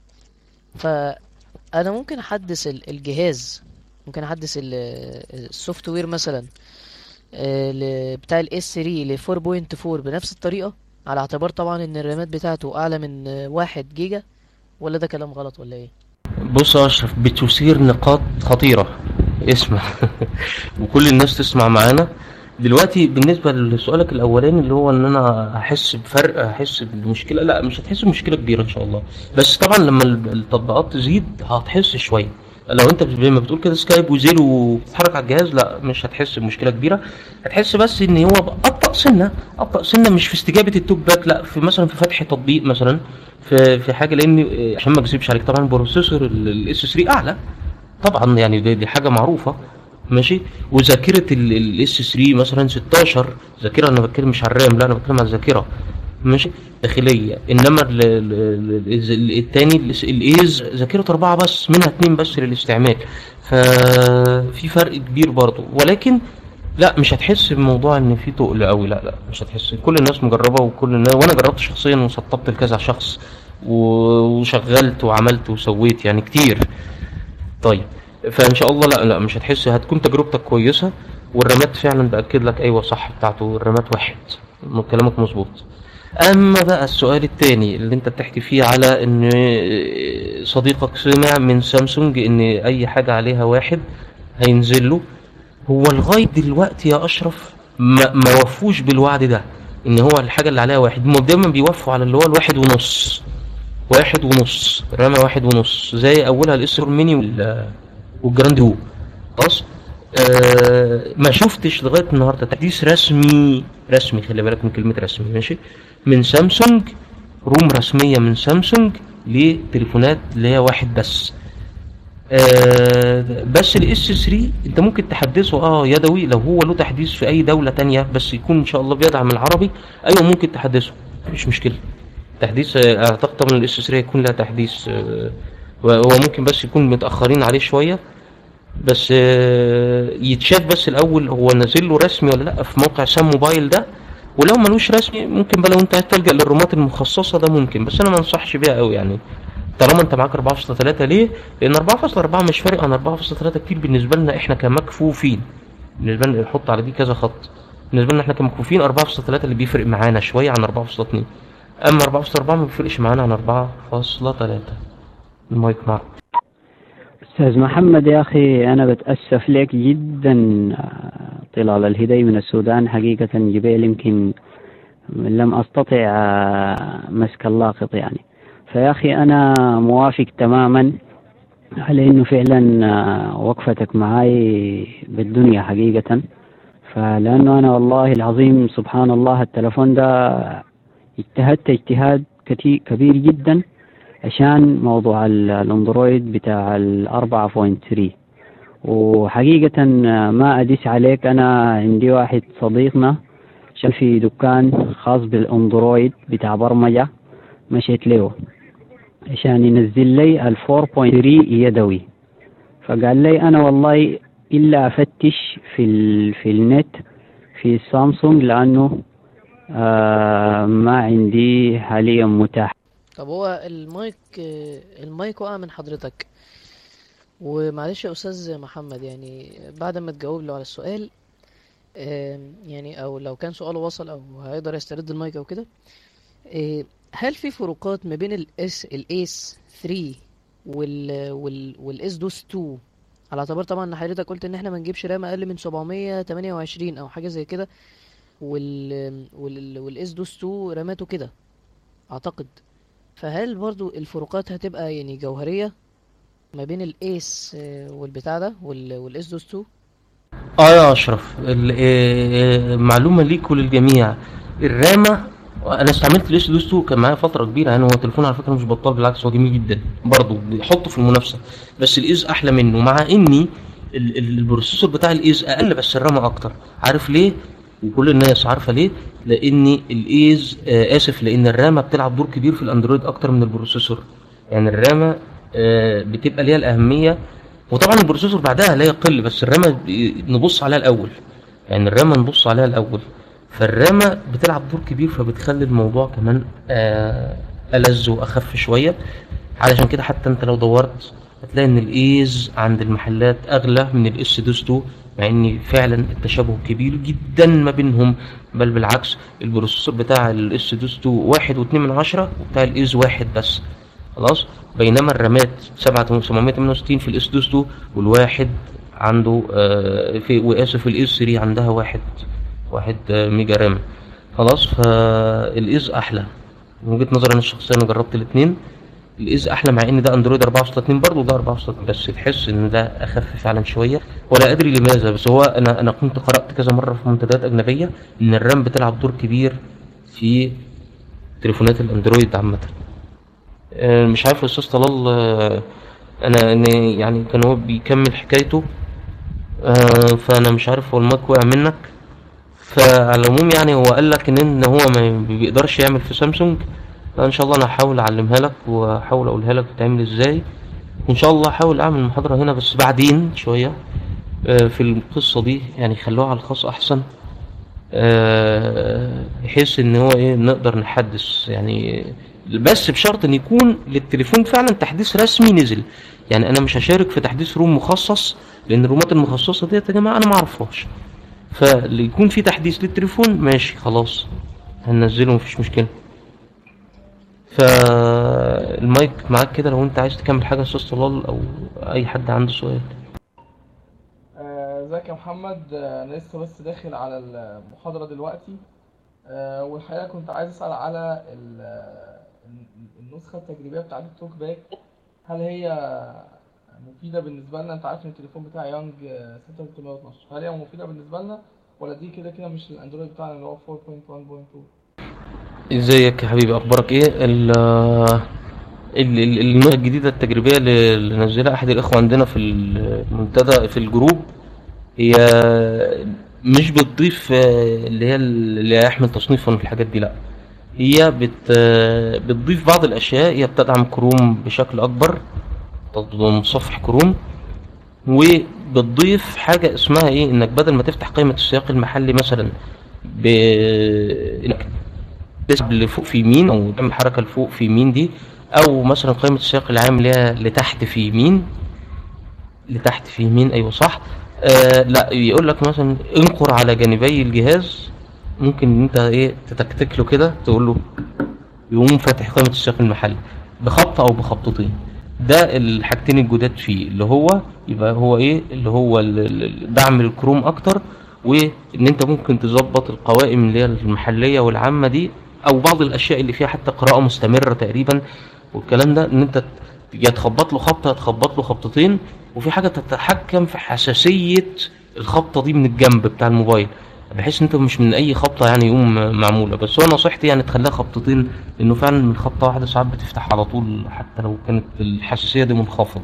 فانا ممكن احدث ال- الجهاز ممكن احدث ال- السوفت وير مثلا آه، ل- بتاع الاس 3 ل 4.4 بنفس الطريقة على اعتبار طبعا ان الرامات بتاعته اعلى من آه، واحد جيجا ولا ده كلام غلط ولا ايه بص يا اشرف بتثير نقاط خطيره اسمع وكل الناس تسمع معانا دلوقتي بالنسبه لسؤالك الاولاني اللي هو ان انا هحس بفرق هحس بمشكله لا مش هتحس بمشكله كبيره ان شاء الله بس طبعا لما ال- التطبيقات تزيد هتحس شويه لو انت زي ما بتقول كده سكايب وزيل وتتحرك على الجهاز لا مش هتحس بمشكله كبيره هتحس بس ان هو ابطا سنه ابطا سنه مش في استجابه التوك باك لا في مثلا في فتح تطبيق مثلا في في حاجه لان اه، عشان ما اكذبش عليك طبعا البروسيسور الاس 3 اعلى طبعا يعني دي, دي حاجه معروفه ماشي وذاكره الاس 3 مثلا 16 ذاكره انا بتكلم مش على الرام لا انا بتكلم على الذاكره ماشي داخليه انما ال- ال- ال- ال- التاني الاس- الايز ذاكره اربعه بس منها اتنين بس للاستعمال ففي فرق كبير برضه ولكن لا مش هتحس بموضوع ان في تقل قوي لا لا مش هتحس كل الناس مجربه وكل الناس وانا جربت شخصيا وسطبت لكذا شخص و- وشغلت وعملت وسويت يعني كتير طيب فان شاء الله لا لا مش هتحس هتكون تجربتك كويسه والرامات فعلا باكد لك ايوه صح بتاعته الرامات واحد م- كلامك مظبوط اما بقى السؤال التاني اللي انت بتحكي فيه على ان صديقك سمع من سامسونج ان اي حاجه عليها واحد هينزل له هو لغايه دلوقتي يا اشرف ما, ما وفوش بالوعد ده ان هو الحاجه اللي عليها واحد هم دايما بيوفوا على اللي هو الواحد ونص واحد ونص رامة واحد ونص زي اولها الاسر ميني وال- والجراند هو خلاص آه ما شفتش لغايه النهارده تحديث رسمي رسمي خلي بالك من كلمه رسمي ماشي من سامسونج روم رسميه من سامسونج لتليفونات اللي هي واحد بس آه بس الاس 3 انت ممكن تحدثه اه يدوي لو هو له تحديث في اي دوله تانية بس يكون ان شاء الله بيدعم العربي ايوه ممكن تحدثه مفيش مشكله تحديث آه، اعتقد طبعا الاس 3 هيكون لها تحديث آه، وهو ممكن بس يكون متاخرين عليه شويه بس آه، يتشاف بس الاول هو نازل له رسمي ولا لا في موقع سام موبايل ده ولو ملوش رسمي ممكن بقى لو انت هتلجأ للرومات المخصصه ده ممكن بس انا ما انصحش بيها قوي يعني طالما انت معاك 4.3 ليه؟ لان 4.4 مش فارق عن 4.3 كتير بالنسبه لنا احنا كمكفوفين بالنسبه لنا نحط على دي كذا خط بالنسبه لنا احنا كمكفوفين 4.3 اللي بيفرق معانا شويه عن 4.2 اما 4.4 ما بيفرقش معانا عن 4.3 المايك معك أستاذ محمد يا أخي أنا بتأسف لك جدا آه، طلال الهدي من السودان حقيقة جبال يمكن لم أستطع آه، مسك اللاقط يعني فيا أخي أنا موافق تماما على إنه فعلا آه، وقفتك معاي بالدنيا حقيقة فلأنه أنا والله العظيم سبحان الله التلفون ده اجتهدت اجتهاد كتي- كبير جدا عشان موضوع ال- الاندرويد بتاع ال 4.3 وحقيقة ما أدس عليك أنا عندي واحد صديقنا شغال في دكان خاص بالاندرويد بتاع برمجة مشيت له عشان ينزل لي ال 4.3 يدوي فقال لي أنا والله إلا أفتش في ال في النت في سامسونج لأنه آه ما عندي حاليا متاح طب هو المايك المايك وقع من حضرتك ومعلش يا استاذ محمد يعني بعد ما تجاوب له على السؤال آم، يعني او لو كان سؤاله وصل او هيقدر يسترد المايك او كده آه، هل في فروقات ما بين الاس الايس 3 وال وال والاس دوس 2 على اعتبار طبعا ان حضرتك قلت ان احنا ما نجيبش رام اقل من 728 او حاجه زي كده وال وال والاس دوس 2 راماته كده اعتقد فهل برضو الفروقات هتبقى يعني جوهرية ما بين الايس آه، والبتاع ده وال- والاس دوس 2 اه يا اشرف ال- آه، معلومه ليك وللجميع الرامه انا استعملت الاس دوس 2 كان معايا فتره كبيره يعني هو تليفون على فكره مش بطال بالعكس هو جميل جدا برضه بيحطه في المنافسه بس الايز احلى منه مع اني ال- ال- البروسيسور بتاع الايز اقل بس الرامه اكتر عارف ليه وكل الناس عارفه ليه لان الايز آه اسف لان الرامه بتلعب دور كبير في الاندرويد اكتر من البروسيسور يعني الرامه آه بتبقى ليها الاهميه وطبعا البروسيسور بعدها لا يقل بس الرامه ب- نبص عليها الاول يعني الرامه نبص عليها الاول فالرامه بتلعب دور كبير فبتخلي الموضوع كمان آه ألذ واخف شويه علشان كده حتى انت لو دورت هتلاقي ان الايز عند المحلات اغلى من الاس دوس 2 مع ان فعلا التشابه كبير جدا ما بينهم بل بالعكس البروسيسور بتاع الاس دوس 2 واحد واتنين من عشرة وبتاع الايز واحد بس خلاص بينما الرامات 768 في الاس دوس 2 والواحد عنده آه، في واسف الاس 3 عندها واحد واحد آه، ميجا رام خلاص فالايز احلى من وجهة نظري انا الشخصيه انا جربت الاثنين الايز احلى مع ان ده اندرويد 4.2 برضه ده 4.2 بس تحس ان ده اخف فعلا شويه ولا ادري لماذا بس هو انا انا كنت قرات كذا مره في منتديات اجنبيه ان الرام بتلعب دور كبير في تليفونات الاندرويد عامه آه، مش عارف الاستاذ طلال آه، انا أنا يعني كان هو بيكمل حكايته آه، فانا مش عارف هو المايك وقع منك فعلى العموم يعني هو قال لك ان ان هو ما بيقدرش يعمل في سامسونج فان شاء الله انا هحاول اعلمها لك واحاول اقولها لك بتعمل ازاي وان شاء الله هحاول اعمل محاضرة هنا بس بعدين شوية آه، في القصة دي يعني خلوها على الخاص احسن آه، بحيث ان هو ايه نقدر نحدث يعني بس بشرط ان يكون للتليفون فعلا تحديث رسمي نزل يعني انا مش هشارك في تحديث روم مخصص لان الرومات المخصصه ديت يا جماعه انا ما اعرفهاش فاللي يكون في تحديث للتليفون ماشي خلاص هننزله مفيش مشكله فالمايك معاك كده لو انت عايز تكمل حاجه يا استاذ طلال او اي حد عنده سؤال آه، ازيك يا محمد آه، انا لسه بس داخل على المحاضرة دلوقتي آه، والحقيقة كنت عايز اسأل على ال- آه، النسخة التجريبية بتاعت التوك باك هل هي مفيدة بالنسبة لنا انت عارف ان التليفون بتاعي يانج آه، 6312 هل هي مفيدة بالنسبة لنا ولا دي كده كده مش الاندرويد بتاعنا اللي هو 4.1.2 ازيك يا حبيبي اخبارك ايه ال ال- ال- النسخة الجديدة التجريبية اللي اللي نزلها أحد الإخوة عندنا في المنتدى في الجروب هي مش بتضيف آه، اللي هي اللي يحمل تصنيف الحاجات دي لأ هي بت آه، بتضيف بعض الأشياء هي بتدعم كروم بشكل أكبر متصفح كروم وبتضيف حاجة اسمها ايه انك بدل ما تفتح قائمة السياق المحلي مثلا ب انك تسحب لفوق في يمين او تعمل حركة لفوق في يمين دي او مثلا قائمة السياق العام اللي هي لتحت في يمين لتحت في يمين ايوه صح آه لا يقول لك مثلا انقر على جانبي الجهاز ممكن ان انت ايه تتكتك له كده تقول له يقوم فاتح قائمة السياق المحلي بخبطة او بخبطتين ده الحاجتين الجداد فيه اللي هو يبقى هو ايه اللي هو ال- ال- دعم الكروم اكتر وان انت ممكن تظبط القوائم اللي هي المحليه والعامه دي او بعض الاشياء اللي فيها حتى قراءه مستمره تقريبا والكلام ده ان انت يا تخبط له خبطه يا تخبط له خبطتين وفي حاجه تتحكم في حساسيه الخبطه دي من الجنب بتاع الموبايل بحيث ان انت مش من اي خبطه يعني يقوم معموله بس هو نصيحتي يعني تخليها خبطتين لانه فعلا من خبطه واحده ساعات بتفتح على طول حتى لو كانت الحساسيه دي منخفضه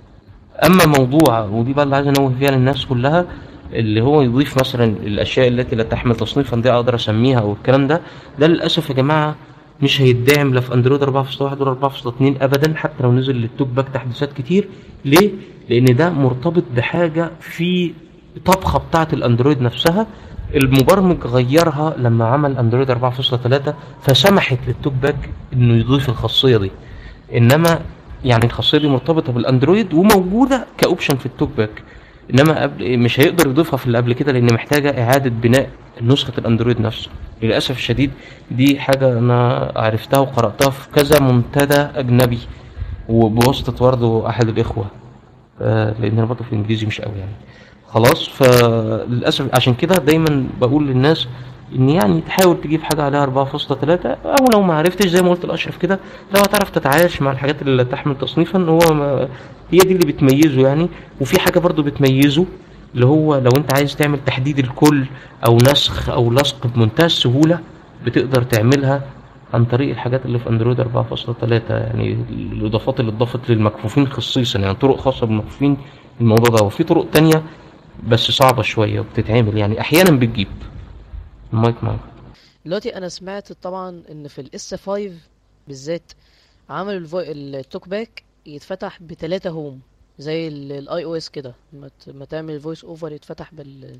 اما موضوع ودي بقى اللي عايز انوه فيها للناس كلها اللي هو يضيف مثلا الاشياء التي لا تحمل تصنيفا دي اقدر اسميها او الكلام ده ده للاسف يا جماعه مش هيدعم لا في اندرويد 4.1 ولا 4.2 ابدا حتى لو نزل للتوك باك تحديثات كتير ليه؟ لان ده مرتبط بحاجه في طبخه بتاعه الاندرويد نفسها المبرمج غيرها لما عمل اندرويد 4.3 فسمحت للتوك باك انه يضيف الخاصيه دي انما يعني الخاصيه دي مرتبطه بالاندرويد وموجوده كاوبشن في التوك باك انما قبل مش هيقدر يضيفها في اللي قبل كده لان محتاجه اعاده بناء نسخه الاندرويد نفسه للاسف الشديد دي حاجه انا عرفتها وقراتها في كذا منتدى اجنبي وبواسطه برضه احد الاخوه آه، لان انا برضه في الانجليزي مش قوي يعني خلاص فللاسف عشان كده دايما بقول للناس ان يعني تحاول تجيب حاجه عليها 4.3 او لو ما عرفتش زي ما قلت لاشرف كده لو هتعرف تتعايش مع الحاجات اللي تحمل تصنيفا هو ما هي دي اللي بتميزه يعني وفي حاجه برضو بتميزه اللي هو لو انت عايز تعمل تحديد الكل او نسخ او لصق بمنتهى السهوله بتقدر تعملها عن طريق الحاجات اللي في اندرويد 4.3 يعني الاضافات اللي اتضافت للمكفوفين خصيصا يعني طرق خاصه بالمكفوفين الموضوع ده وفي طرق تانية بس صعبه شويه وبتتعمل يعني احيانا بتجيب المايك معاك دلوقتي انا سمعت طبعا ان في الاس 5 بالذات عملوا الفو... التوك باك يتفتح بتلاتة هوم زي الاي او اس كده ما ت- ما تعمل الفويس اوفر يتفتح بال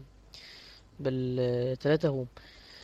بالتلاتة هوم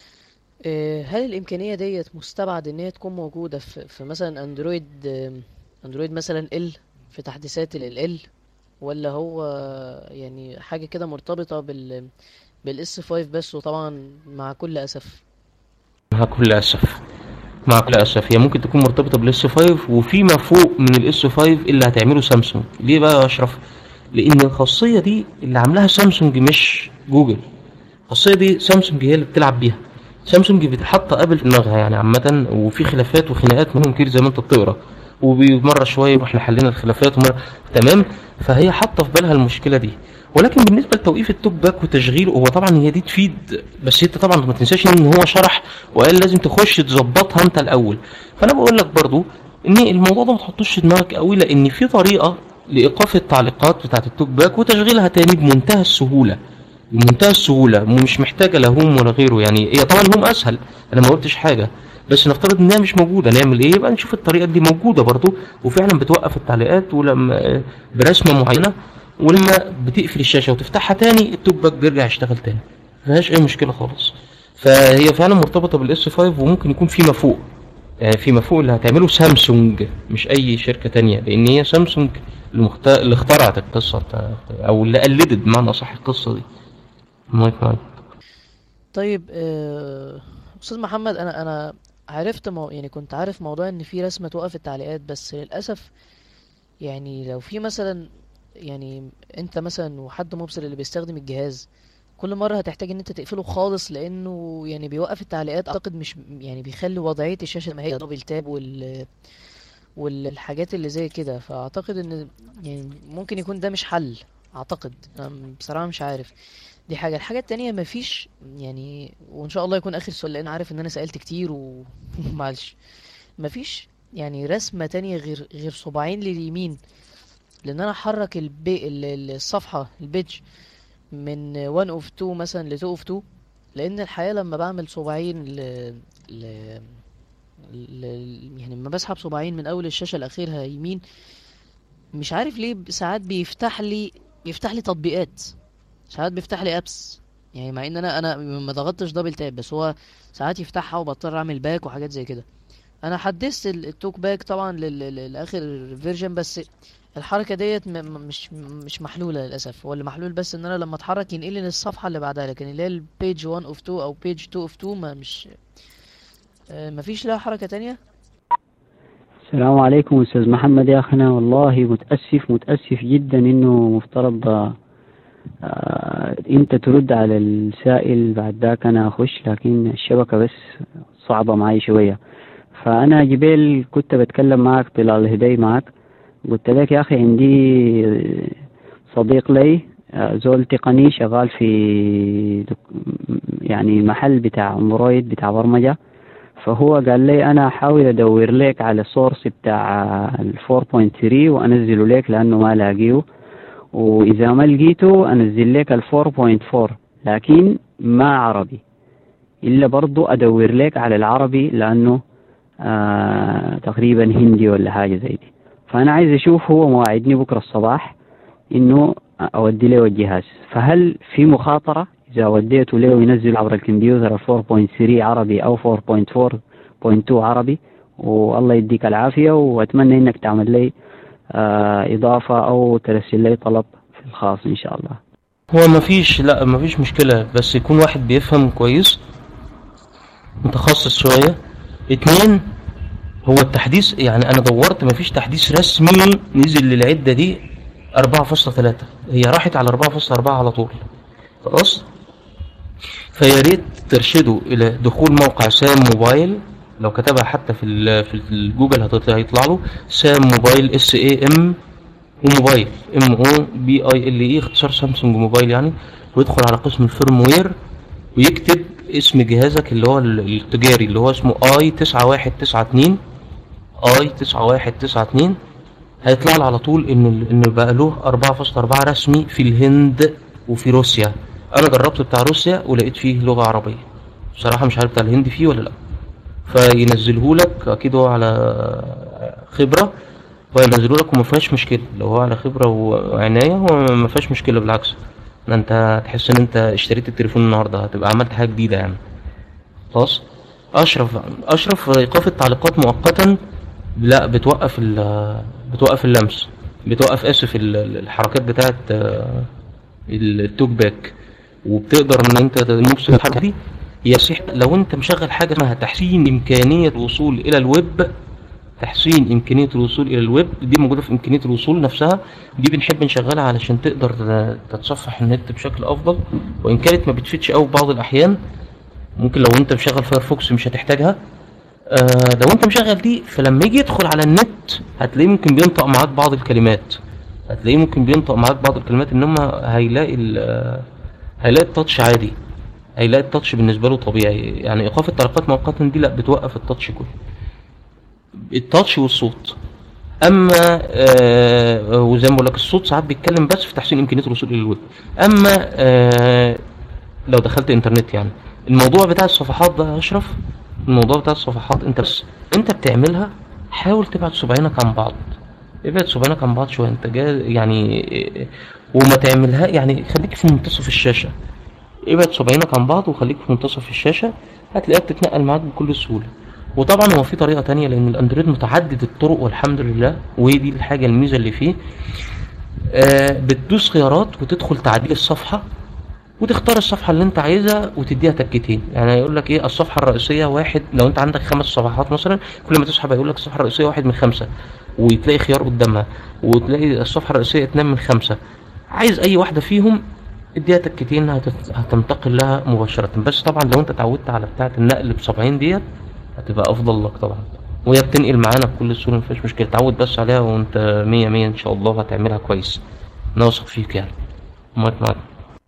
آه، هل الامكانيه ديت مستبعد ان هي تكون موجوده في, في مثلا اندرويد آم، اندرويد مثلا ال في تحديثات ال ال ولا هو يعني حاجه كده مرتبطه بال بالاس 5 بس وطبعا مع كل اسف مع كل اسف مع كل اسف هي ممكن تكون مرتبطه بالاس 5 وفيما فوق من الاس 5 اللي هتعمله سامسونج ليه بقى يا اشرف لان الخاصيه دي اللي عاملاها سامسونج مش جوجل الخاصيه دي سامسونج هي اللي بتلعب بيها سامسونج بتحط ابل في دماغها يعني عامه وفي خلافات وخناقات منهم كتير زي ما انت بتقرا ومره شويه واحنا حلينا الخلافات ومره تمام فهي حاطه في بالها المشكله دي ولكن بالنسبه لتوقيف التوك باك وتشغيله هو طبعا هي دي تفيد بس انت طبعا ما تنساش ان هو شرح وقال لازم تخش تظبطها انت الاول فانا بقول لك برضو ان الموضوع ده ما تحطوش في دماغك قوي لان في طريقه لايقاف التعليقات بتاعه التوك باك وتشغيلها تاني بمنتهى السهوله بمنتهى السهوله ومش محتاجه لا هوم ولا غيره يعني هي طبعا الهوم اسهل انا ما قلتش حاجه بس نفترض انها مش موجوده نعمل ايه يبقى نشوف الطريقه دي موجوده برضو وفعلا بتوقف التعليقات ولما برسمه معينه ولما بتقفل الشاشه وتفتحها تاني التوك باك بيرجع يشتغل تاني ما فيهاش اي مشكله خالص فهي فعلا مرتبطه بالاس 5 وممكن يكون فيما فوق يعني فيما فوق اللي هتعمله سامسونج مش اي شركه تانية لان هي سامسونج المخت... اللي اخترعت القصه بتاع... او اللي قلدت بمعنى اصح القصه دي مايك معاك طيب آه، استاذ محمد انا انا عرفت مو... يعني كنت عارف موضوع ان في رسمه توقف التعليقات بس للاسف يعني لو في مثلا يعني انت مثلا وحد مبصر اللي بيستخدم الجهاز كل مره هتحتاج ان انت تقفله خالص لانه يعني بيوقف التعليقات اعتقد مش يعني بيخلي وضعيه الشاشه ما هي دبل تاب وال والحاجات اللي زي كده فاعتقد ان يعني ممكن يكون ده مش حل اعتقد انا بصراحه مش عارف دي حاجه الحاجه التانية مفيش يعني وان شاء الله يكون اخر سؤال لان عارف ان انا سالت كتير ومعلش مفيش يعني رسمه تانية غير غير صباعين لليمين لان انا احرك البي ال- ال- الصفحه البيج من 1 اوف 2 مثلا ل 2 اوف 2 لان الحقيقه لما بعمل صباعين ل... ل... ل... يعني لما بسحب صباعين من اول الشاشه لاخرها يمين مش عارف ليه ساعات بيفتح لي بيفتح لي تطبيقات ساعات بيفتح لي ابس يعني مع ان انا انا ما ضغطتش دبل تاب بس هو ساعات يفتحها وبضطر اعمل باك وحاجات زي كده انا حدثت ال- التوك باك طبعا لل- لل- لاخر فيرجن بس الحركه ديت م- م- مش مش محلوله للاسف هو اللي محلول بس ان انا لما اتحرك ينقلني للصفحه اللي بعدها لكن اللي هي البيج 1 اوف 2 او بيج 2 اوف 2 ما مش آه، مفيش لها حركه تانية السلام عليكم أستاذ محمد يا أخنا والله متأسف متأسف جدا إنه مفترض آه أنت ترد على السائل بعد ذاك أنا أخش لكن الشبكة بس صعبة معي شوية فأنا جبال كنت بتكلم معك طلال الهدي معك قلت لك يا أخي عندي صديق لي آه، زول تقني شغال في يعني محل بتاع اندرويد بتاع برمجة فهو قال لي أنا أحاول أدور لك على السورس بتاع ال 4.3 وأنزله لك لأنه ما لاقيه وإذا ما لقيته أنزل لك ال 4.4 لكن ما عربي إلا برضو أدور لك على العربي لأنه آه تقريبا هندي ولا حاجة زي دي فأنا عايز أشوف هو مواعدني بكرة الصباح إنه أودي له الجهاز فهل في مخاطرة إذا وديته له ينزل عبر الكمبيوتر 4.3 عربي أو 4.4.2 عربي والله يديك العافية وأتمنى إنك تعمل لي آه إضافة أو ترسل لي طلب في الخاص إن شاء الله هو مفيش لا مفيش مشكلة بس يكون واحد بيفهم كويس متخصص شوية اتنين هو التحديث يعني انا دورت مفيش تحديث رسمي نزل للعدة دي 4.3 هي راحت على 4.4 على طول خلاص فيا ريت ترشدوا الى دخول موقع سام موبايل لو كتبها حتى في ال في الجوجل هيطلع له سام موبايل اس اي ام وموبايل ام او بي اي ال اي اختصار سامسونج موبايل يعني ويدخل على قسم الفيرم وير ويكتب اسم جهازك اللي هو التجاري اللي هو اسمه اي 9192 اي 9192 هيطلع له على طول ان ان بقى له 4.4 رسمي في الهند وفي روسيا انا جربت بتاع روسيا ولقيت فيه لغه عربيه بصراحه مش عارف بتاع الهند فيه ولا لا فينزله لك اكيد هو على خبره وينزله لك وما فيهاش مشكله لو هو على خبره وعنايه هو ما فيهاش مشكله بالعكس ده انت هتحس ان انت اشتريت التليفون النهارده هتبقى عملت حاجه جديده يعني خلاص اشرف اشرف ايقاف التعليقات مؤقتا لا بتوقف بتوقف اللمس بتوقف اسف الحركات بتاعت التوك باك وبتقدر ان انت تنفصل الحاجه دي يصح لو انت مشغل حاجه اسمها تحسين امكانيه الوصول الى الويب تحسين امكانيه الوصول الى الويب دي موجوده في امكانيه الوصول نفسها دي بنحب نشغلها علشان تقدر تتصفح النت بشكل افضل وان كانت ما بتفيدش قوي بعض الاحيان ممكن لو انت مشغل فايرفوكس مش هتحتاجها آه لو انت مشغل دي فلما يجي يدخل على النت هتلاقيه ممكن بينطق معاك بعض الكلمات هتلاقيه ممكن بينطق معاك بعض الكلمات انما هيلاقي هيلاقي التاتش عادي هيلاقي التاتش بالنسبه له طبيعي يعني ايقاف التعليقات مؤقتا دي لا بتوقف التاتش كله التاتش والصوت اما آه وزي ما بقول لك الصوت ساعات بيتكلم بس في تحسين امكانيه الوصول الى الويب اما آه لو دخلت انترنت يعني الموضوع بتاع الصفحات ده يا اشرف الموضوع بتاع الصفحات انت بس انت بتعملها حاول تبعد صبعينك عن بعض ابعد صبعينك عن بعض شويه انت جاي يعني وما تعملها يعني خليك في منتصف الشاشه ابعد صبعينك عن بعض وخليك في منتصف الشاشه هتلاقيها بتتنقل معاك بكل سهوله وطبعا هو في طريقه تانية لان الاندرويد متعدد الطرق والحمد لله وهي دي الحاجه الميزه اللي فيه آه بتدوس خيارات وتدخل تعديل الصفحه وتختار الصفحة اللي انت عايزها وتديها تكتين يعني يقول لك ايه الصفحة الرئيسية واحد لو انت عندك خمس صفحات مثلا كل ما تسحب هيقول لك الصفحة الرئيسية واحد من خمسة وتلاقي خيار قدامها وتلاقي الصفحة الرئيسية اتنين من خمسة عايز اي واحدة فيهم اديها تكتين هتت... هتنتقل لها مباشرة بس طبعا لو انت اتعودت على بتاعة النقل بسبعين ديت هتبقى افضل لك طبعا وهي بتنقل معانا بكل سهولة مفيش مشكلة تعود بس عليها وانت مية مية ان شاء الله هتعملها كويس انا واثق فيك يعني مايك معاك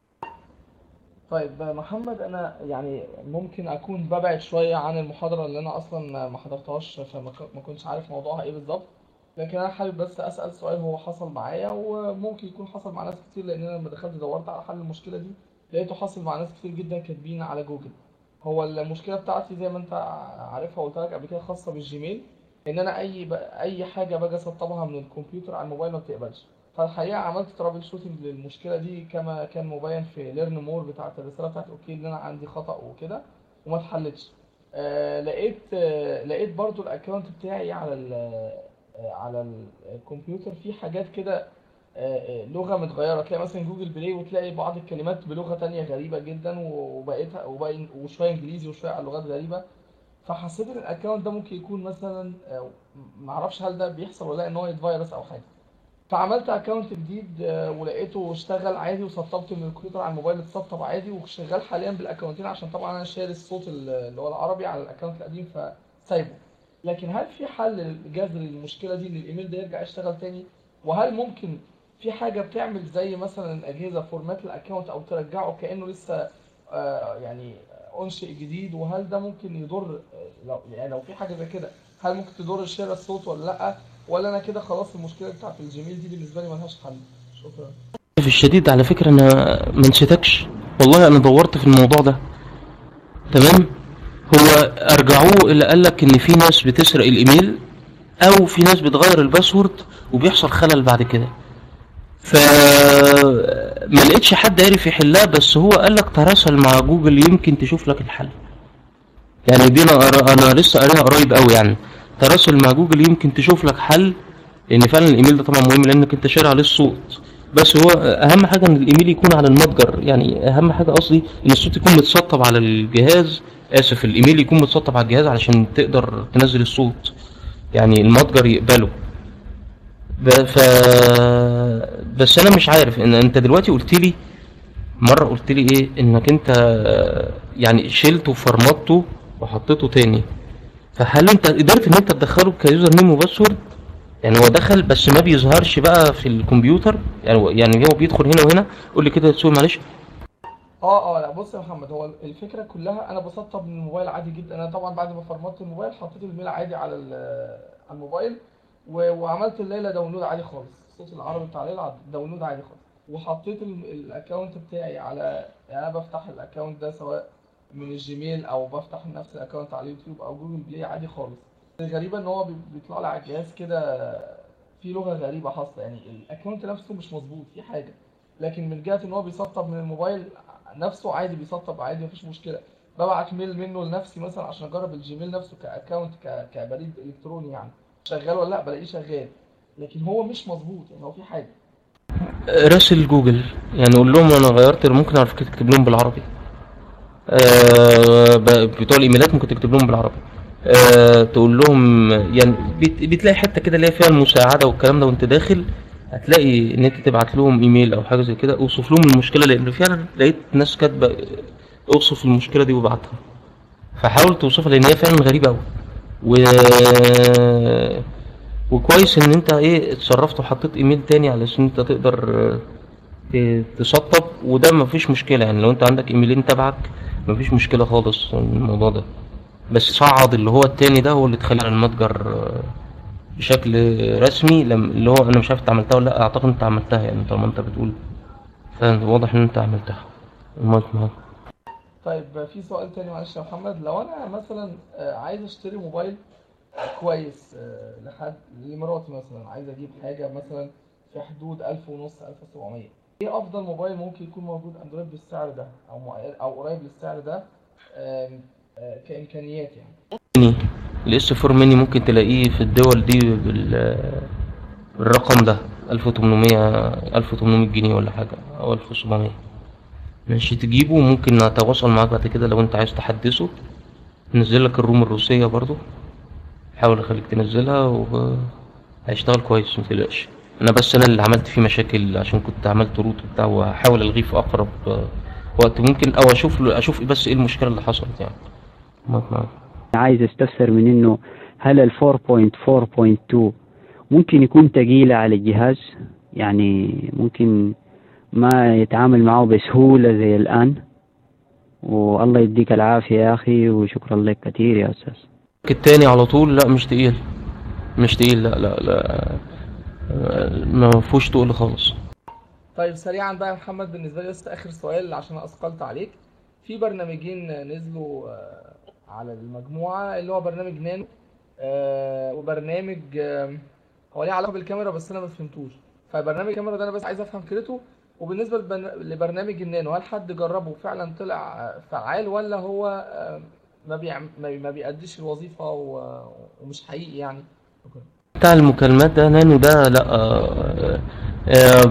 طيب محمد انا يعني ممكن اكون ببعد شويه عن المحاضره اللي انا اصلا ما حضرتهاش فما كنتش عارف موضوعها ايه بالظبط لكن انا حابب بس اسال سؤال هو حصل معايا وممكن يكون حصل مع ناس كتير لان انا لما دخلت دورت على حل المشكله دي لقيته حاصل مع ناس كتير جدا كاتبين على جوجل هو المشكله بتاعتي زي ما انت عارفها وقلت لك قبل كده خاصه بالجيميل ان انا اي ب... اي حاجه باجي اسطبها من الكمبيوتر على الموبايل ما بتقبلش فالحقيقه عملت ترابل شوتنج للمشكله دي كما كان مبين في ليرن مور بتاعت الرساله بتاعت اوكي ان انا عندي خطا وكده وما اتحلتش آه لقيت آه لقيت برضو الاكونت بتاعي على ال آه على الكمبيوتر فيه حاجات كده آه لغه متغيره تلاقي مثلا جوجل بلاي وتلاقي بعض الكلمات بلغه تانية غريبه جدا وبقيتها وبقى وشويه انجليزي وشويه على لغات غريبه فحسيت ان الاكونت ده ممكن يكون مثلا آه، معرفش هل ده بيحصل ولا لا ان هو يتفيروس او حاجه فعملت اكونت جديد آه، ولقيته اشتغل عادي وسطبت من الكمبيوتر على الموبايل اتسطب عادي وشغال حاليا بالاكونتين عشان طبعا انا شايل الصوت ال- اللي هو العربي على الاكونت القديم فسايبه لكن هل في حل لجذر المشكله دي ان الايميل ده يرجع يشتغل تاني وهل ممكن في حاجه بتعمل زي مثلا اجهزه فورمات الاكونت او ترجعه كانه لسه آه، يعني انشئ جديد وهل ده ممكن يضر آه، لو يعني لو في حاجه زي كده هل ممكن تضر شير الصوت ولا لا ولا انا كده خلاص المشكله بتاعت الجيميل دي بالنسبه لي ملهاش حل شكرا في الشديد على فكرة أنا ما نسيتكش والله أنا دورت في الموضوع ده تمام هو أرجعوه اللي قالك إن في ناس بتسرق الإيميل أو في ناس بتغير الباسورد وبيحصل خلل بعد كده فما لقيتش حد عارف يحلها بس هو قالك تراسل مع جوجل يمكن تشوف لك الحل يعني دي انا قرا- انا لسه قاريها قريب قوي يعني تراسل مع جوجل يمكن تشوف لك حل لان فعلا الايميل ده طبعا مهم لانك انت شاري عليه الصوت بس هو اهم حاجه ان الايميل يكون على المتجر يعني اهم حاجه قصدي ان الصوت يكون متسطب على الجهاز اسف الايميل يكون متسطب على الجهاز علشان تقدر تنزل الصوت يعني المتجر يقبله ب- ف بس انا مش عارف ان انت دلوقتي قلت لي مره قلت لي ايه انك انت يعني شلته وفرمطته وحطيته تاني فهل انت قدرت ان انت تدخله كيوزر نيم وباسورد يعني هو دخل بس ما بيظهرش بقى في الكمبيوتر يعني هو- يعني هو بيدخل هنا وهنا قول لي كده يا سوري معلش اه اه لا بص يا محمد هو الفكره كلها انا بسطب من الموبايل عادي جدا انا طبعا بعد ما فرمطت الموبايل حطيت الميل عادي على ال- على الموبايل و- وعملت الليله داونلود عادي خالص الصوت العربي بتاع الليله داونلود عادي خالص وحطيت ال- الاكونت بتاعي على يعني انا بفتح الاكونت ده سواء من الجيميل او بفتح نفس الاكونت على اليوتيوب او جوجل بلاي عادي خالص الغريبه ان هو بي- بيطلع لي على الجهاز كده في لغه غريبه حاصله يعني الاكونت نفسه مش مظبوط في حاجه لكن من جهه ان هو بيسطب من الموبايل نفسه عادي بيسطب عادي مفيش مشكله ببعت ميل منه لنفسي مثلا عشان اجرب الجيميل نفسه كاكونت ك- كبريد الكتروني يعني شغال ولا لا بلاقيه شغال لكن هو مش مظبوط يعني هو في حاجه راسل جوجل يعني قول لهم انا غيرت ممكن على فكره تكتب لهم بالعربي آه ب- بتوع الايميلات ممكن تكتب لهم بالعربي آه تقول لهم يعني بت- بتلاقي حته كده اللي هي فيها المساعده والكلام ده وانت داخل هتلاقي ان انت تبعت لهم ايميل او حاجه زي كده اوصف لهم المشكله لان فعلا لقيت ناس كاتبه اوصف المشكله دي وابعتها فحاول توصفها لان هي فعلا غريبه قوي و وكويس ان انت ايه اتصرفت وحطيت ايميل تاني علشان انت تقدر آه، ت- تسطب وده مفيش مشكله يعني لو انت عندك ايميلين تبعك مفيش مشكله خالص في الموضوع ده بس صعد اللي هو التاني ده هو اللي تخلي على المتجر آه، بشكل رسمي لم اللي هو انا مش عارف انت عملتها ولا لا اعتقد انت عملتها يعني طالما انت بتقول فواضح ان انت عملتها المايك معاك طيب في سؤال تاني معلش يا محمد لو انا مثلا آه، عايز اشتري موبايل كويس آه، لحد لمراتي مثلا عايز اجيب حاجه مثلا في حدود 1000 ونص 1700 ايه افضل موبايل ممكن يكون موجود اندرويد بالسعر ده او مع- او قريب للسعر ده آم، آه، كامكانيات يعني ميني الاس 4 ميني ممكن تلاقيه في الدول دي بال بالرقم ده 1800 1800 جنيه ولا حاجة أو 1700 ماشي تجيبه وممكن أتواصل معاك بعد كده لو أنت عايز تحدثه نزل لك الروم الروسية برضو حاول أخليك تنزلها وهيشتغل كويس متقلقش أنا بس أنا اللي عملت فيه مشاكل عشان كنت عملت روت وبتاع وهحاول ألغيه في أقرب آه، وقت ممكن أو أشوف له أشوف بس إيه المشكلة اللي حصلت يعني معاك معاك عايز استفسر من انه هل ال 4.4.2 ممكن يكون تقيلة على الجهاز يعني ممكن ما يتعامل معه بسهولة زي الآن والله يديك العافية يا أخي وشكرا لك كثير يا أستاذ التاني على طول لا مش تقيل مش تقيل لا لا لا آه، ما فيهوش تقل خالص طيب سريعا بقى يا محمد بالنسبه لي بس اخر سؤال عشان اثقلت عليك في برنامجين نزلوا آه، على المجموعه اللي هو برنامج نانو آه، وبرنامج آه، هو ليه علاقه بالكاميرا بس انا ما فهمتوش فبرنامج الكاميرا ده انا بس عايز افهم فكرته وبالنسبه لبرن- لبرنامج النانو هل حد جربه فعلا طلع آه، فعال ولا هو آه، ما بيعم- ما ما بيأديش الوظيفه و- ومش حقيقي يعني شكرا بتاع المكالمات ده نانو ده لا آه، آه،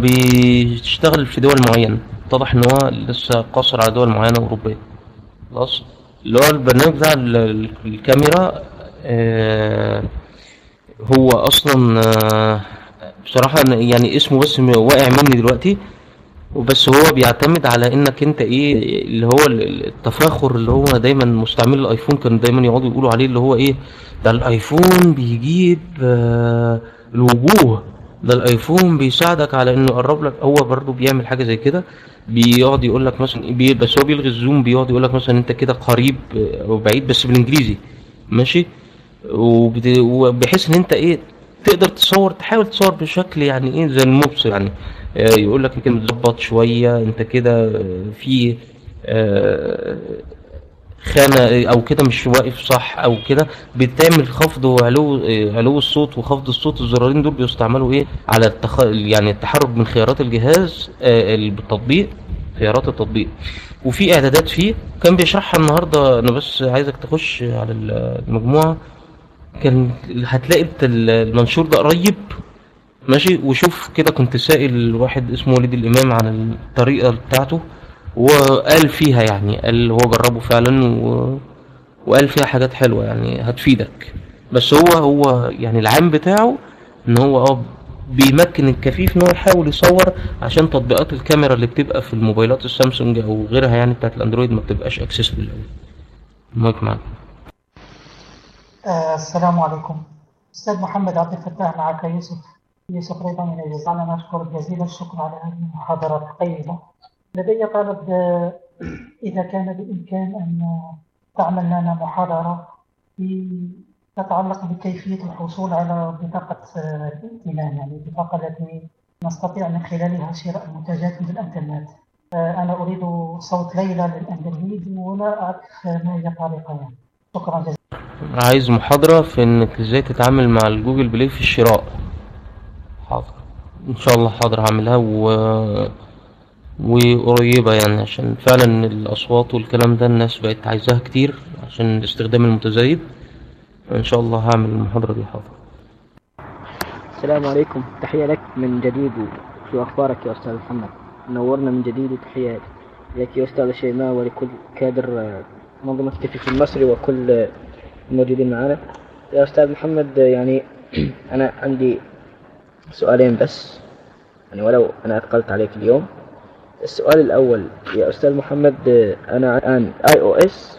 بيشتغل في دول معينة اتضح ان هو لسه قاصر على دول معينة أوروبية خلاص اللي هو البرنامج بتاع ال- ال- الكاميرا آه، هو اصلا آه، بصراحة أنا يعني اسمه بس م- واقع مني دلوقتي وبس هو بيعتمد على انك انت ايه اللي هو ال- ال- التفاخر اللي هو دايما مستعمل الايفون كانوا دايما يقعدوا يقولوا عليه اللي هو ايه ده الايفون بيجيب آه، الوجوه ده الايفون بيساعدك على انه يقرب لك هو برضه بيعمل حاجه زي كده بيقعد يقول لك مثلا بي بس هو بيلغي الزوم بيقعد يقول لك مثلا انت كده قريب آه، او بعيد بس بالانجليزي ماشي وبت- وبحيث ان انت ايه تقدر تصور تحاول تصور بشكل يعني ايه زي المبصر يعني آه، يقول لك كده متظبط شويه انت كده آه، في آه، خانه او كده مش واقف صح او كده بتعمل خفض وعلو آه، علو الصوت وخفض الصوت الزرارين دول بيستعملوا ايه على التخ... يعني التحرك من خيارات الجهاز آه، بالتطبيق خيارات التطبيق وفي اعدادات فيه كان بيشرحها النهارده انا بس عايزك تخش على المجموعه كان هتلاقي الت- المنشور ده قريب ماشي وشوف كده كنت سائل واحد اسمه وليد الامام عن الطريقه بتاعته وقال فيها يعني قال هو جربه فعلا و... وقال فيها حاجات حلوه يعني هتفيدك بس هو هو يعني العام بتاعه ان هو اه بيمكن الكفيف ان هو يحاول يصور عشان تطبيقات الكاميرا اللي بتبقى في الموبايلات السامسونج او غيرها يعني بتاعت الاندرويد ما بتبقاش اكسسبل قوي المايك معاك آه السلام عليكم أستاذ محمد عبد الفتاح معك يوسف يوسف رضا من الجزائر أنا أشكر جزيل الشكر على هذه المحاضرة القيمة لدي طلب آه، إذا كان بإمكان أن تعمل لنا محاضرة في تتعلق بكيفية الحصول على بطاقة آه، الائتمان يعني البطاقة التي نستطيع من خلالها شراء منتجات من الإنترنت آه، أنا أريد صوت ليلى للأندرويد ولا أعرف ما هي الطريقة يعني شكرا جزيلا عايز محاضرة في انك ازاي تتعامل مع الجوجل بلاي في الشراء حاضر ان شاء الله حاضر هعملها و... وقريبة يعني عشان فعلا الاصوات والكلام ده الناس بقت عايزاها كتير عشان الاستخدام المتزايد ان شاء الله هعمل المحاضرة دي حاضر السلام عليكم تحية لك من جديد شو أخبارك يا أستاذ محمد نورنا من جديد وتحية لك يا أستاذ شيماء ولكل كادر آه، منظمة كفيف المصري وكل آه، الموجودين معنا يا أستاذ محمد آه، يعني أنا عندي سؤالين بس يعني ولو أنا أثقلت عليك اليوم السؤال الأول يا أستاذ محمد آه، أنا الآن اي او اس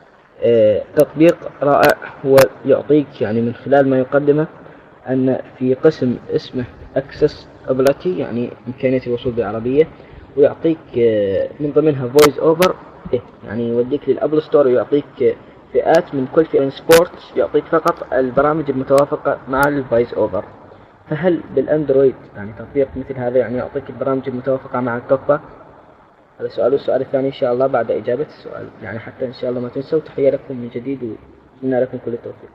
تطبيق رائع هو يعطيك يعني من خلال ما يقدمه أن في قسم اسمه accessibility يعني إمكانية الوصول بالعربية ويعطيك آه، من ضمنها voice over يعني يوديك للأبل ستور ويعطيك آه، فئات من كل فئة سبورت يعطيك فقط البرامج المتوافقة مع الفويس اوفر فهل بالاندرويد يعني تطبيق مثل هذا يعني يعطيك البرامج المتوافقة مع التوك هذا سؤال والسؤال الثاني إن شاء الله بعد إجابة السؤال يعني حتى إن شاء الله ما تنسوا تحية لكم من جديد وأتمنى لكم كل التوفيق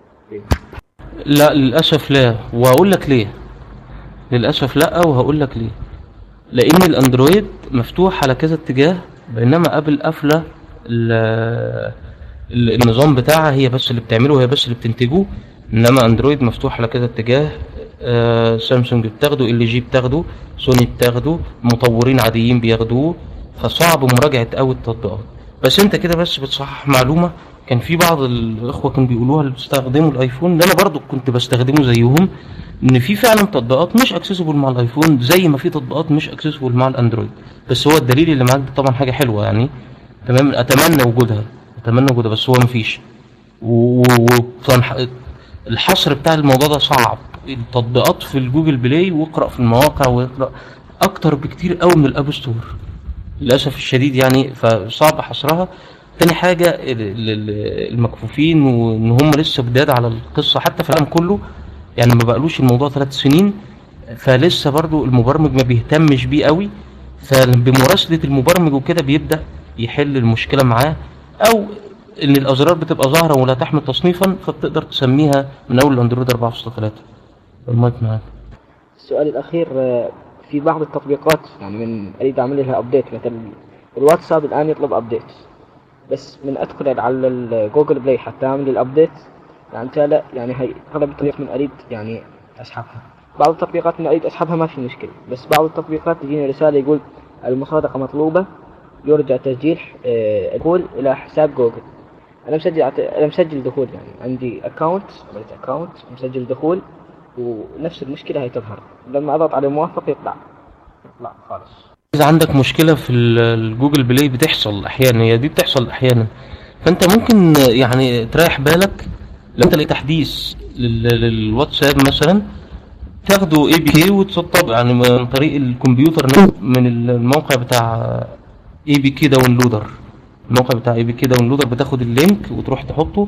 لا للأسف لا وهقول لك ليه للأسف لا وهقول لك ليه لأن الأندرويد مفتوح على كذا اتجاه بينما أبل قافلة ال- ال- النظام بتاعها هي بس اللي بتعمله هي بس اللي بتنتجه إنما أندرويد مفتوح على كذا اتجاه آه، سامسونج بتاخده ال جي بتاخده سوني بتاخده مطورين عاديين بياخدوه فصعب مراجعة أوي التطبيقات بس انت كده بس بتصحح معلومة كان في بعض الاخوة كانوا بيقولوها اللي بيستخدموا الايفون ده انا برضو كنت بستخدمه زيهم ان في فعلا تطبيقات مش اكسسبل مع الايفون زي ما في تطبيقات مش اكسسبل مع الاندرويد بس هو الدليل اللي معاك ده طبعا حاجة حلوة يعني تمام اتمنى وجودها اتمنى وجودها بس هو مفيش و- وتنح- الحصر بتاع الموضوع ده صعب التطبيقات في الجوجل بلاي واقرا في المواقع واقرا اكتر بكتير قوي من الاب ستور للاسف الشديد يعني فصعب حصرها تاني حاجة ال- ال- ال- المكفوفين وان هم لسه جداد على القصة حتى في العالم كله يعني ما بقالوش الموضوع ثلاث سنين فلسه برضو المبرمج ما بيهتمش بيه قوي فبمراسلة المبرمج وكده بيبدأ يحل المشكلة معاه او ان الازرار بتبقى ظاهرة ولا تحمل تصنيفا فبتقدر تسميها من اول الاندرويد 4.3 المايك معاك السؤال الأخير آه، في بعض التطبيقات يعني من أريد أعمل لها أبديت مثل الواتساب الآن يطلب أبديت بس من أدخل على الجوجل بلاي حتى أعمل الأبديت يعني لا يعني هي أغلب التطبيقات من أريد يعني أسحبها بعض التطبيقات من أريد أسحبها ما في مشكلة بس بعض التطبيقات تجيني رسالة يقول المصادقة مطلوبة يرجى تسجيل آه، يقول إلى حساب جوجل انا مسجل انا مسجل دخول يعني عندي اكونت عملت اكونت مسجل دخول ونفس المشكله هي تظهر لما اضغط على موافق يطلع يطلع خالص اذا عندك مشكله في ال- الجوجل بلاي بتحصل احيانا هي دي بتحصل احيانا فانت ممكن يعني تريح بالك لو انت لقيت تحديث لل- للواتساب مثلا تاخده اي بي كي وتسطبه يعني من طريق الكمبيوتر نفسه من الموقع بتاع اي بي كي داونلودر الموقع بتاع اي بي كي داونلودر بتاخد اللينك وتروح تحطه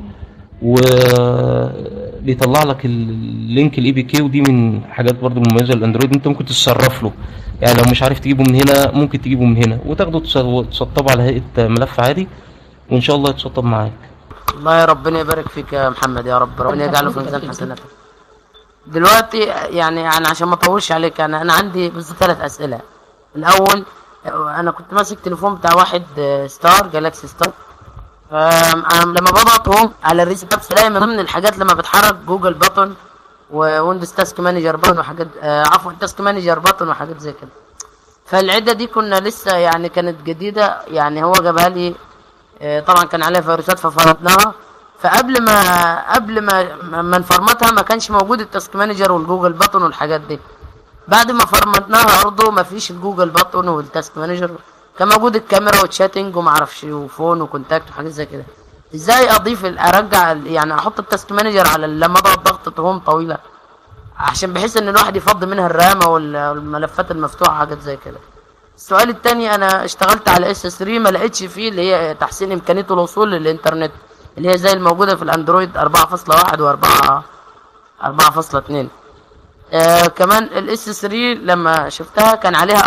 وبيطلع لك اللينك الاي بي كي ودي من حاجات برضو مميزه للاندرويد انت ممكن تتصرف له يعني لو مش عارف تجيبه من هنا ممكن تجيبه من هنا وتاخده تس- تسطبه على هيئه ملف عادي وان شاء الله يتسطب معاك الله يا ربنا يبارك فيك يا محمد يا رب ربنا يجعله في ميزان حسناتك دلوقتي يعني يعني عشان ما اطولش عليك انا انا عندي بس ثلاث اسئله الاول انا كنت ماسك تليفون بتاع واحد آه، ستار جالاكسي ستار فانا لما بضغط هوم على الريسبت بلاقي من ضمن الحاجات لما بتحرك جوجل باتون وويندوز تاسك مانجر باتون وحاجات آه، عفوا تاسك مانجر باتون وحاجات زي كده فالعده دي كنا لسه يعني كانت جديده يعني هو جابها لي آه، طبعا كان عليها فيروسات ففرضناها فقبل ما قبل ما ما نفرمتها ما كانش موجود التاسك مانجر والجوجل باتون والحاجات دي بعد ما فرمتناها برضه ما فيش الجوجل باتون والتاسك مانجر كان موجود الكاميرا وتشاتنج وما اعرفش وفون وكونتاكت وحاجات زي كده ازاي اضيف ال- ارجع ال- يعني احط التاسك مانجر على ال- لما اضغط ضغطة هوم طويله عشان بحيث ان الواحد يفضي منها الرامه وال- والملفات المفتوحه حاجات زي كده السؤال التاني انا اشتغلت على اس 3 ما لقيتش فيه اللي هي تحسين امكانيه الوصول للانترنت اللي هي زي الموجوده في الاندرويد 4.1 و4 4.2 آه كمان الاس 3 لما شفتها كان عليها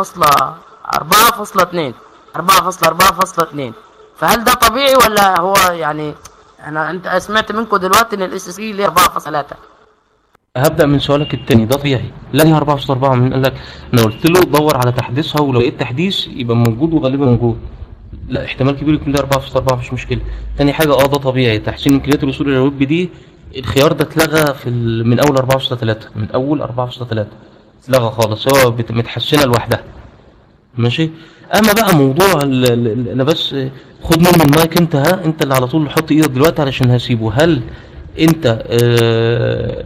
4.4.2 4.4.2 فهل ده طبيعي ولا هو يعني انا انت سمعت منكم دلوقتي ان الاس 3 ليه 4.3 هبدأ من سؤالك التاني ده طبيعي لا هي 4.4 من قال لك انا قلت له دور على تحديثها ولو لقيت تحديث يبقى موجود وغالبا موجود لا احتمال كبير يكون ده 4.4 مفيش مشكله تاني حاجه اه ده طبيعي تحسين امكانيات الوصول الى الويب دي الخيار ده اتلغى في ال... من اول 4.3 من اول 4.3 اتلغى خالص هو بت... متحسنه لوحدها ماشي اما بقى موضوع ال... ال... ال- انا بس خد مني المايك انت ها انت اللي على طول حط ايدك دلوقتي علشان هسيبه هل انت آه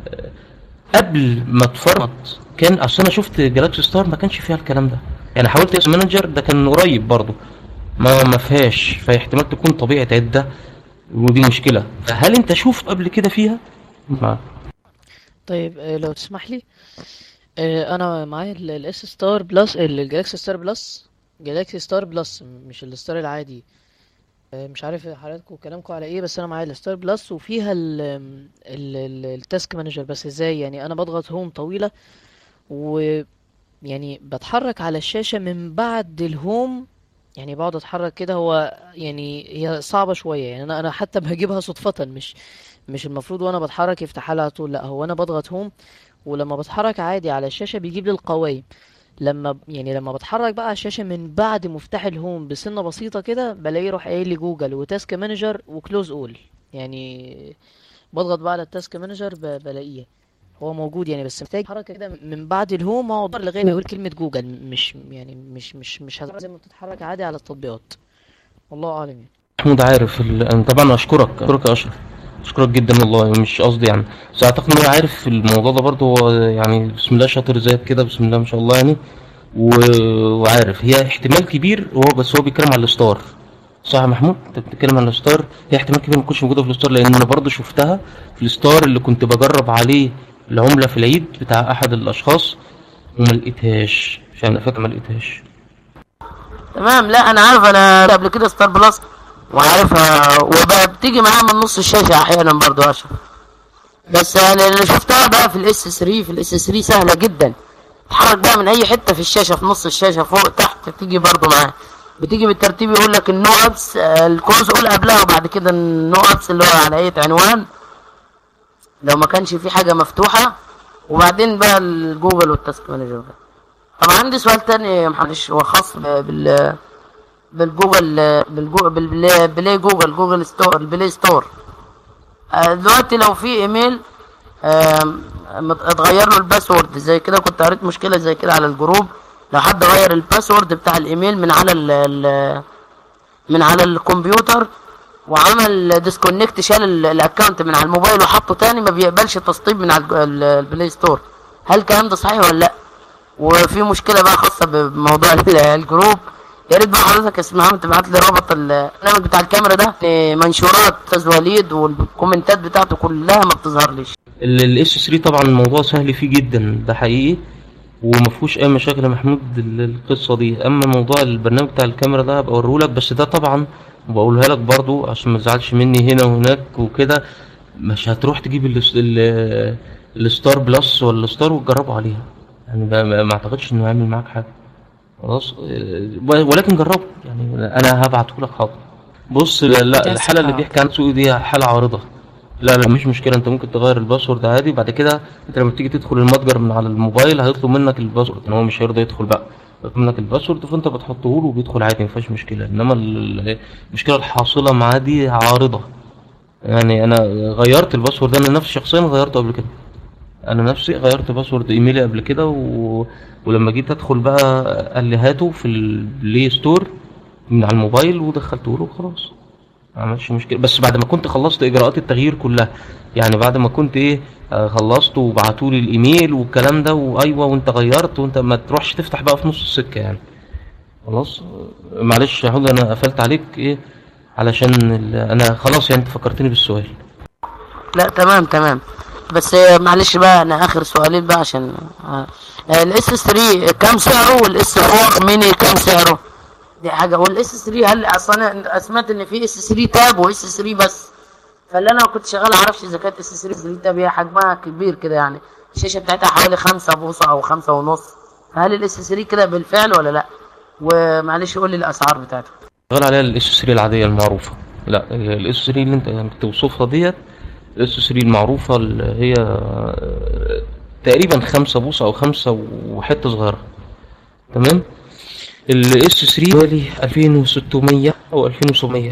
قبل ما اتفرط كان اصل انا شفت جالاكسي ستار ما كانش فيها الكلام ده يعني حاولت اس مانجر ده كان قريب برضه ما ما فيهاش فاحتمال تكون طبيعه عده ودي مشكله فهل انت شفت قبل كده فيها ما طيب آه، لو تسمح لي آه، انا معايا الاس ستار بلس الجالاكسي ستار بلس جالاكسي ستار بلس مش الستار العادي آه، مش عارف حضراتكم كلامكم على ايه بس انا معايا الستار بلس وفيها ال ال ال التاسك مانجر بس ازاي يعني انا بضغط هوم طويلة و يعني بتحرك على الشاشة من بعد الهوم يعني بقعد اتحرك كده هو يعني هي صعبة شوية يعني انا انا حتى بجيبها صدفة مش مش المفروض وانا بتحرك يفتح لها على طول لا هو انا بضغط هوم ولما بتحرك عادي على الشاشة بيجيب لي القوائم لما يعني لما بتحرك بقى على الشاشة من بعد مفتاح الهوم بسنة بسيطة كده بلاقيه يروح قايل لي جوجل وتاسك مانجر وكلوز اول يعني بضغط بقى على التاسك مانجر ب- بلاقيه هو موجود يعني بس محتاج حركة كده من بعد الهوم اقعد لغاية ما يقول كلمة جوجل مش يعني مش مش مش هزعل زي ما بتتحرك عادي على التطبيقات والله اعلم يعني محمود عارف ال... انا طبعا اشكرك اشكرك يا اشرف اشكرك جدا والله مش قصدي يعني بس اعتقد ان هو عارف الموضوع ده برضه هو يعني بسم الله شاطر زيك كده بسم الله ما شاء الله يعني و... وعارف هي احتمال كبير هو بس هو بيتكلم على الستار صح يا محمود انت بتتكلم على الستار هي احتمال كبير ما تكونش موجوده في الستار لان انا برضه شفتها في الستار اللي كنت بجرب عليه العمله في العيد بتاع احد الاشخاص وما لقيتهاش مش انا فاكر ما لقيتهاش تمام لا انا عارف انا قبل كده ستار بلس وعارفها وبتيجي معاها من نص الشاشه احيانا برضو يا اشرف بس انا اللي شفتها بقى في الاس 3 في الاس 3 سهله جدا تتحرك بقى من اي حته في الشاشه في نص الشاشه فوق تحت بتيجي برضو معاها بتيجي بالترتيب يقول لك النو ابس الكورس قول قبلها وبعد كده النو ابس اللي هو على اي عنوان لو ما كانش في حاجه مفتوحه وبعدين بقى الجوجل والتاسك مانجر طب عندي سؤال تاني يا معلش هو خاص ب- بال بالجوجل بالجوجل بالبلاي بلاي جوجل جوجل ستور البلاي ستور آه، دلوقتي لو في ايميل آم، مت- اتغير له الباسورد زي كده كنت قريت مشكله زي كده على الجروب لو حد غير الباسورد بتاع الايميل من على ال ال- من على الكمبيوتر وعمل ديسكونكت شال ال- الاكونت من على الموبايل وحطه تاني ما بيقبلش التسطيب من على الج- ال- البلاي ستور هل الكلام ده صحيح ولا لا وفي مشكله بقى خاصه بموضوع ال- الجروب يا ريت بقى حضرتك يا استاذ محمد تبعت لي رابط البرنامج بتاع الكاميرا ده منشورات استاذ وليد والكومنتات بتاعته كلها ما بتظهرليش الاس 3 طبعا الموضوع سهل فيه جدا ده حقيقي وما فيهوش اي مشاكل يا محمود ال- القصه دي اما موضوع البرنامج بتاع الكاميرا ده هبقى اوريهولك بس ده طبعا وبقولها لك برضو عشان ما تزعلش مني هنا وهناك وكده مش هتروح تجيب ال- ال- الستار بلس ولا الستار وتجربه عليها يعني ما- ما ما اعتقدش انه هيعمل معاك حاجه خلاص آه، ولكن جربه يعني انا هبعته لك حاضر بص لا, لا الحاله اللي بيحكي عنها سوقي دي حاله عارضه لا لا مش مشكله انت ممكن تغير الباسورد عادي بعد كده انت لما تيجي تدخل المتجر من على الموبايل هيطلب منك الباسورد ان هو مش هيرضى يدخل بقى يطلب منك الباسورد فانت بتحطه له وبيدخل عادي ما فيهاش مشكله انما ال- المشكله الحاصله معاه دي عارضه يعني انا غيرت الباسورد انا نفسي شخصيا غيرته قبل كده انا نفسي غيرت باسورد ايميلي قبل كده و... ولما جيت ادخل بقى قال لي هاته في البلاي ستور من على الموبايل ودخلته له وخلاص ما عملش مشكله بس بعد ما كنت خلصت اجراءات التغيير كلها يعني بعد ما كنت ايه آه، خلصت وبعتوا لي الايميل والكلام ده وايوه وانت غيرت وانت ما تروحش تفتح بقى في نص السكه يعني خلاص آه، معلش يا حوده انا قفلت عليك ايه علشان ال... انا خلاص يعني انت فكرتني بالسؤال لا تمام تمام بس آه، معلش بقى انا اخر سؤالين بقى عشان الاس 3 كام سعره والاس 4 ميني كام سعره دي حاجه والاس 3 هل اصلا انا سمعت ان في اس 3 تاب واس 3 بس فاللي انا كنت شغال اعرفش اذا كانت اس 3 3 تاب هي حجمها كبير كده يعني الشاشه بتاعتها حوالي 5 بوصه او 5 ونص فهل الاس 3 كده بالفعل ولا لا ومعلش قول لي الاسعار بتاعتها شغال عليها الاس 3 العاديه المعروفه لا الاس 3 اللي انت يعني بتوصفها ديت الاس 3 المعروفه اللي هي آه، تقريبا خمسة بوصة او خمسة وحتة صغيرة تمام الاس 3 حوالي 2600 او 2700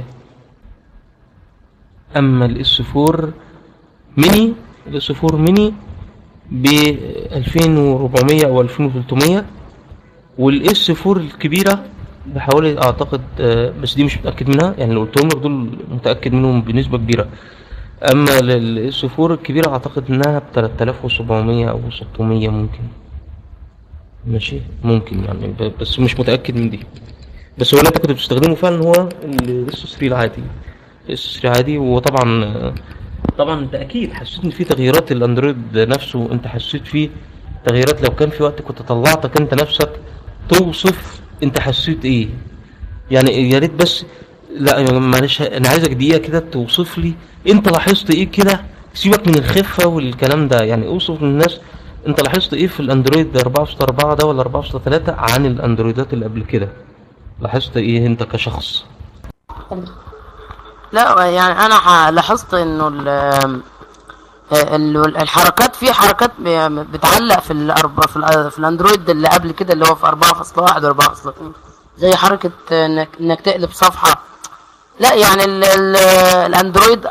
اما الاس 4 ميني الاس 4 ميني ب 2400 او 2300 والاس 4 الكبيره بحوالي اعتقد آه، بس دي مش متاكد منها يعني اللي قلتهم لك دول متاكد منهم بنسبه كبيره اما الاس 4 الكبيره اعتقد انها ب 3700 او 600 ممكن ماشي ممكن يعني ب- بس مش متاكد من دي بس هو اللي انت كنت بتستخدمه فعلا هو الاس 3 العادي الاس 3 عادي وطبعا آه، طبعا انت اكيد حسيت ان في تغييرات الاندرويد نفسه انت حسيت فيه تغييرات لو كان في وقت كنت طلعتك انت نفسك توصف انت حسيت ايه يعني يا ريت بس لا يا جماعة معلش انا عايزك دقيقه كده توصف لي انت لاحظت ايه كده سيبك من الخفه والكلام ده يعني اوصف للناس انت لاحظت ايه في الاندرويد 4.4 ده ولا 4.3 عن الاندرويدات اللي قبل كده لاحظت ايه انت كشخص لا يعني انا ح- لاحظت انه ال- ال- الحركات في حركات ب- بتعلق في الأرب... في, ال- في الاندرويد اللي قبل كده اللي هو في 4.1 و 4.2 زي حركة انك انك تقلب صفحة لا يعني ال... ال... الاندرويد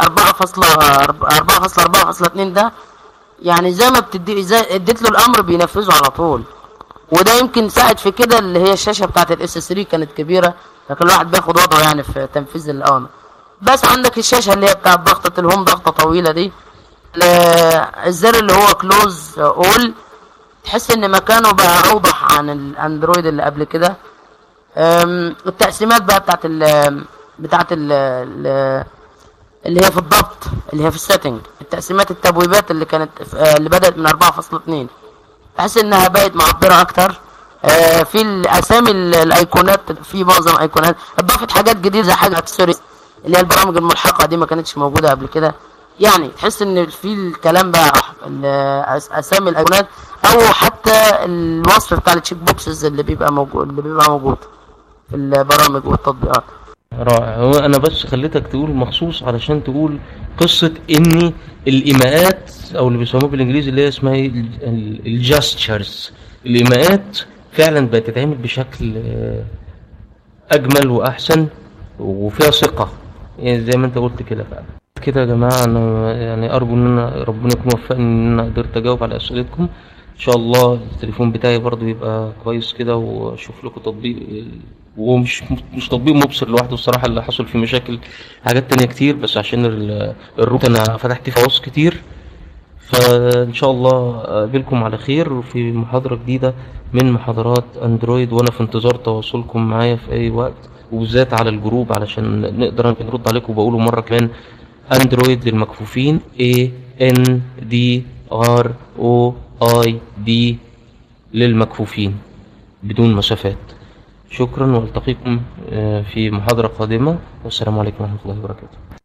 4.4.2 ده يعني زي ما بتدي زي اديت له الامر بينفذه على طول وده يمكن ساعد في كده اللي هي الشاشه بتاعت الاس 3 كانت كبيره فكل واحد بياخد وضعه يعني في تنفيذ الاوامر بس عندك الشاشه اللي هي بتاعت ضغطه الهوم ضغطه طويله دي ال- الزر اللي هو كلوز اول تحس ان مكانه بقى اوضح عن الاندرويد اللي قبل كده أم، التقسيمات بقى بتاعت ال بتاعت ال ال- اللي هي في الضبط اللي هي في السيتنج التقسيمات التبويبات اللي كانت آه، اللي بدأت من 4.2 بحس انها بقت معبرة اكتر آه، في الاسامي ال- الايقونات في معظم ايقونات اضافت حاجات جديدة زي حاجة اكسسوارز اللي هي البرامج الملحقة دي ما كانتش موجودة قبل كده يعني تحس ان في الكلام بقى ال- أس- اسامي الايقونات او حتى الوصف بتاع التشيك بوكسز اللي بيبقى موجود اللي بيبقى موجود في البرامج والتطبيقات رائع هو انا بس خليتك تقول مخصوص علشان تقول قصة ان الايماءات او اللي بيسموها بالانجليزي اللي هي اسمها الجاستشرز الايماءات فعلا بقت تتعمل بشكل آه، اجمل واحسن وفيها ثقة يعني زي ما انت قلت كده فعلا كده يا جماعة انا يعني ارجو ان انا ربنا يكون وفقني ان انا قدرت اجاوب على اسئلتكم ان شاء الله التليفون بتاعي برضو يبقى كويس كده واشوف لكم تطبيق ومش مش تطبيق مبصر لوحده الصراحه اللي حصل فيه مشاكل حاجات تانية كتير بس عشان ال- الروت انا فتحت فيه فواصل كتير فان شاء الله اقابلكم على خير وفي محاضره جديده من محاضرات اندرويد وانا في انتظار تواصلكم معايا في اي وقت وبالذات على الجروب علشان نقدر نرد عليكم وبقوله مره كمان اندرويد للمكفوفين A N D R O I D للمكفوفين بدون مسافات شكرا والتقيكم آه، في محاضرة قادمة والسلام عليكم ورحمة الله وبركاته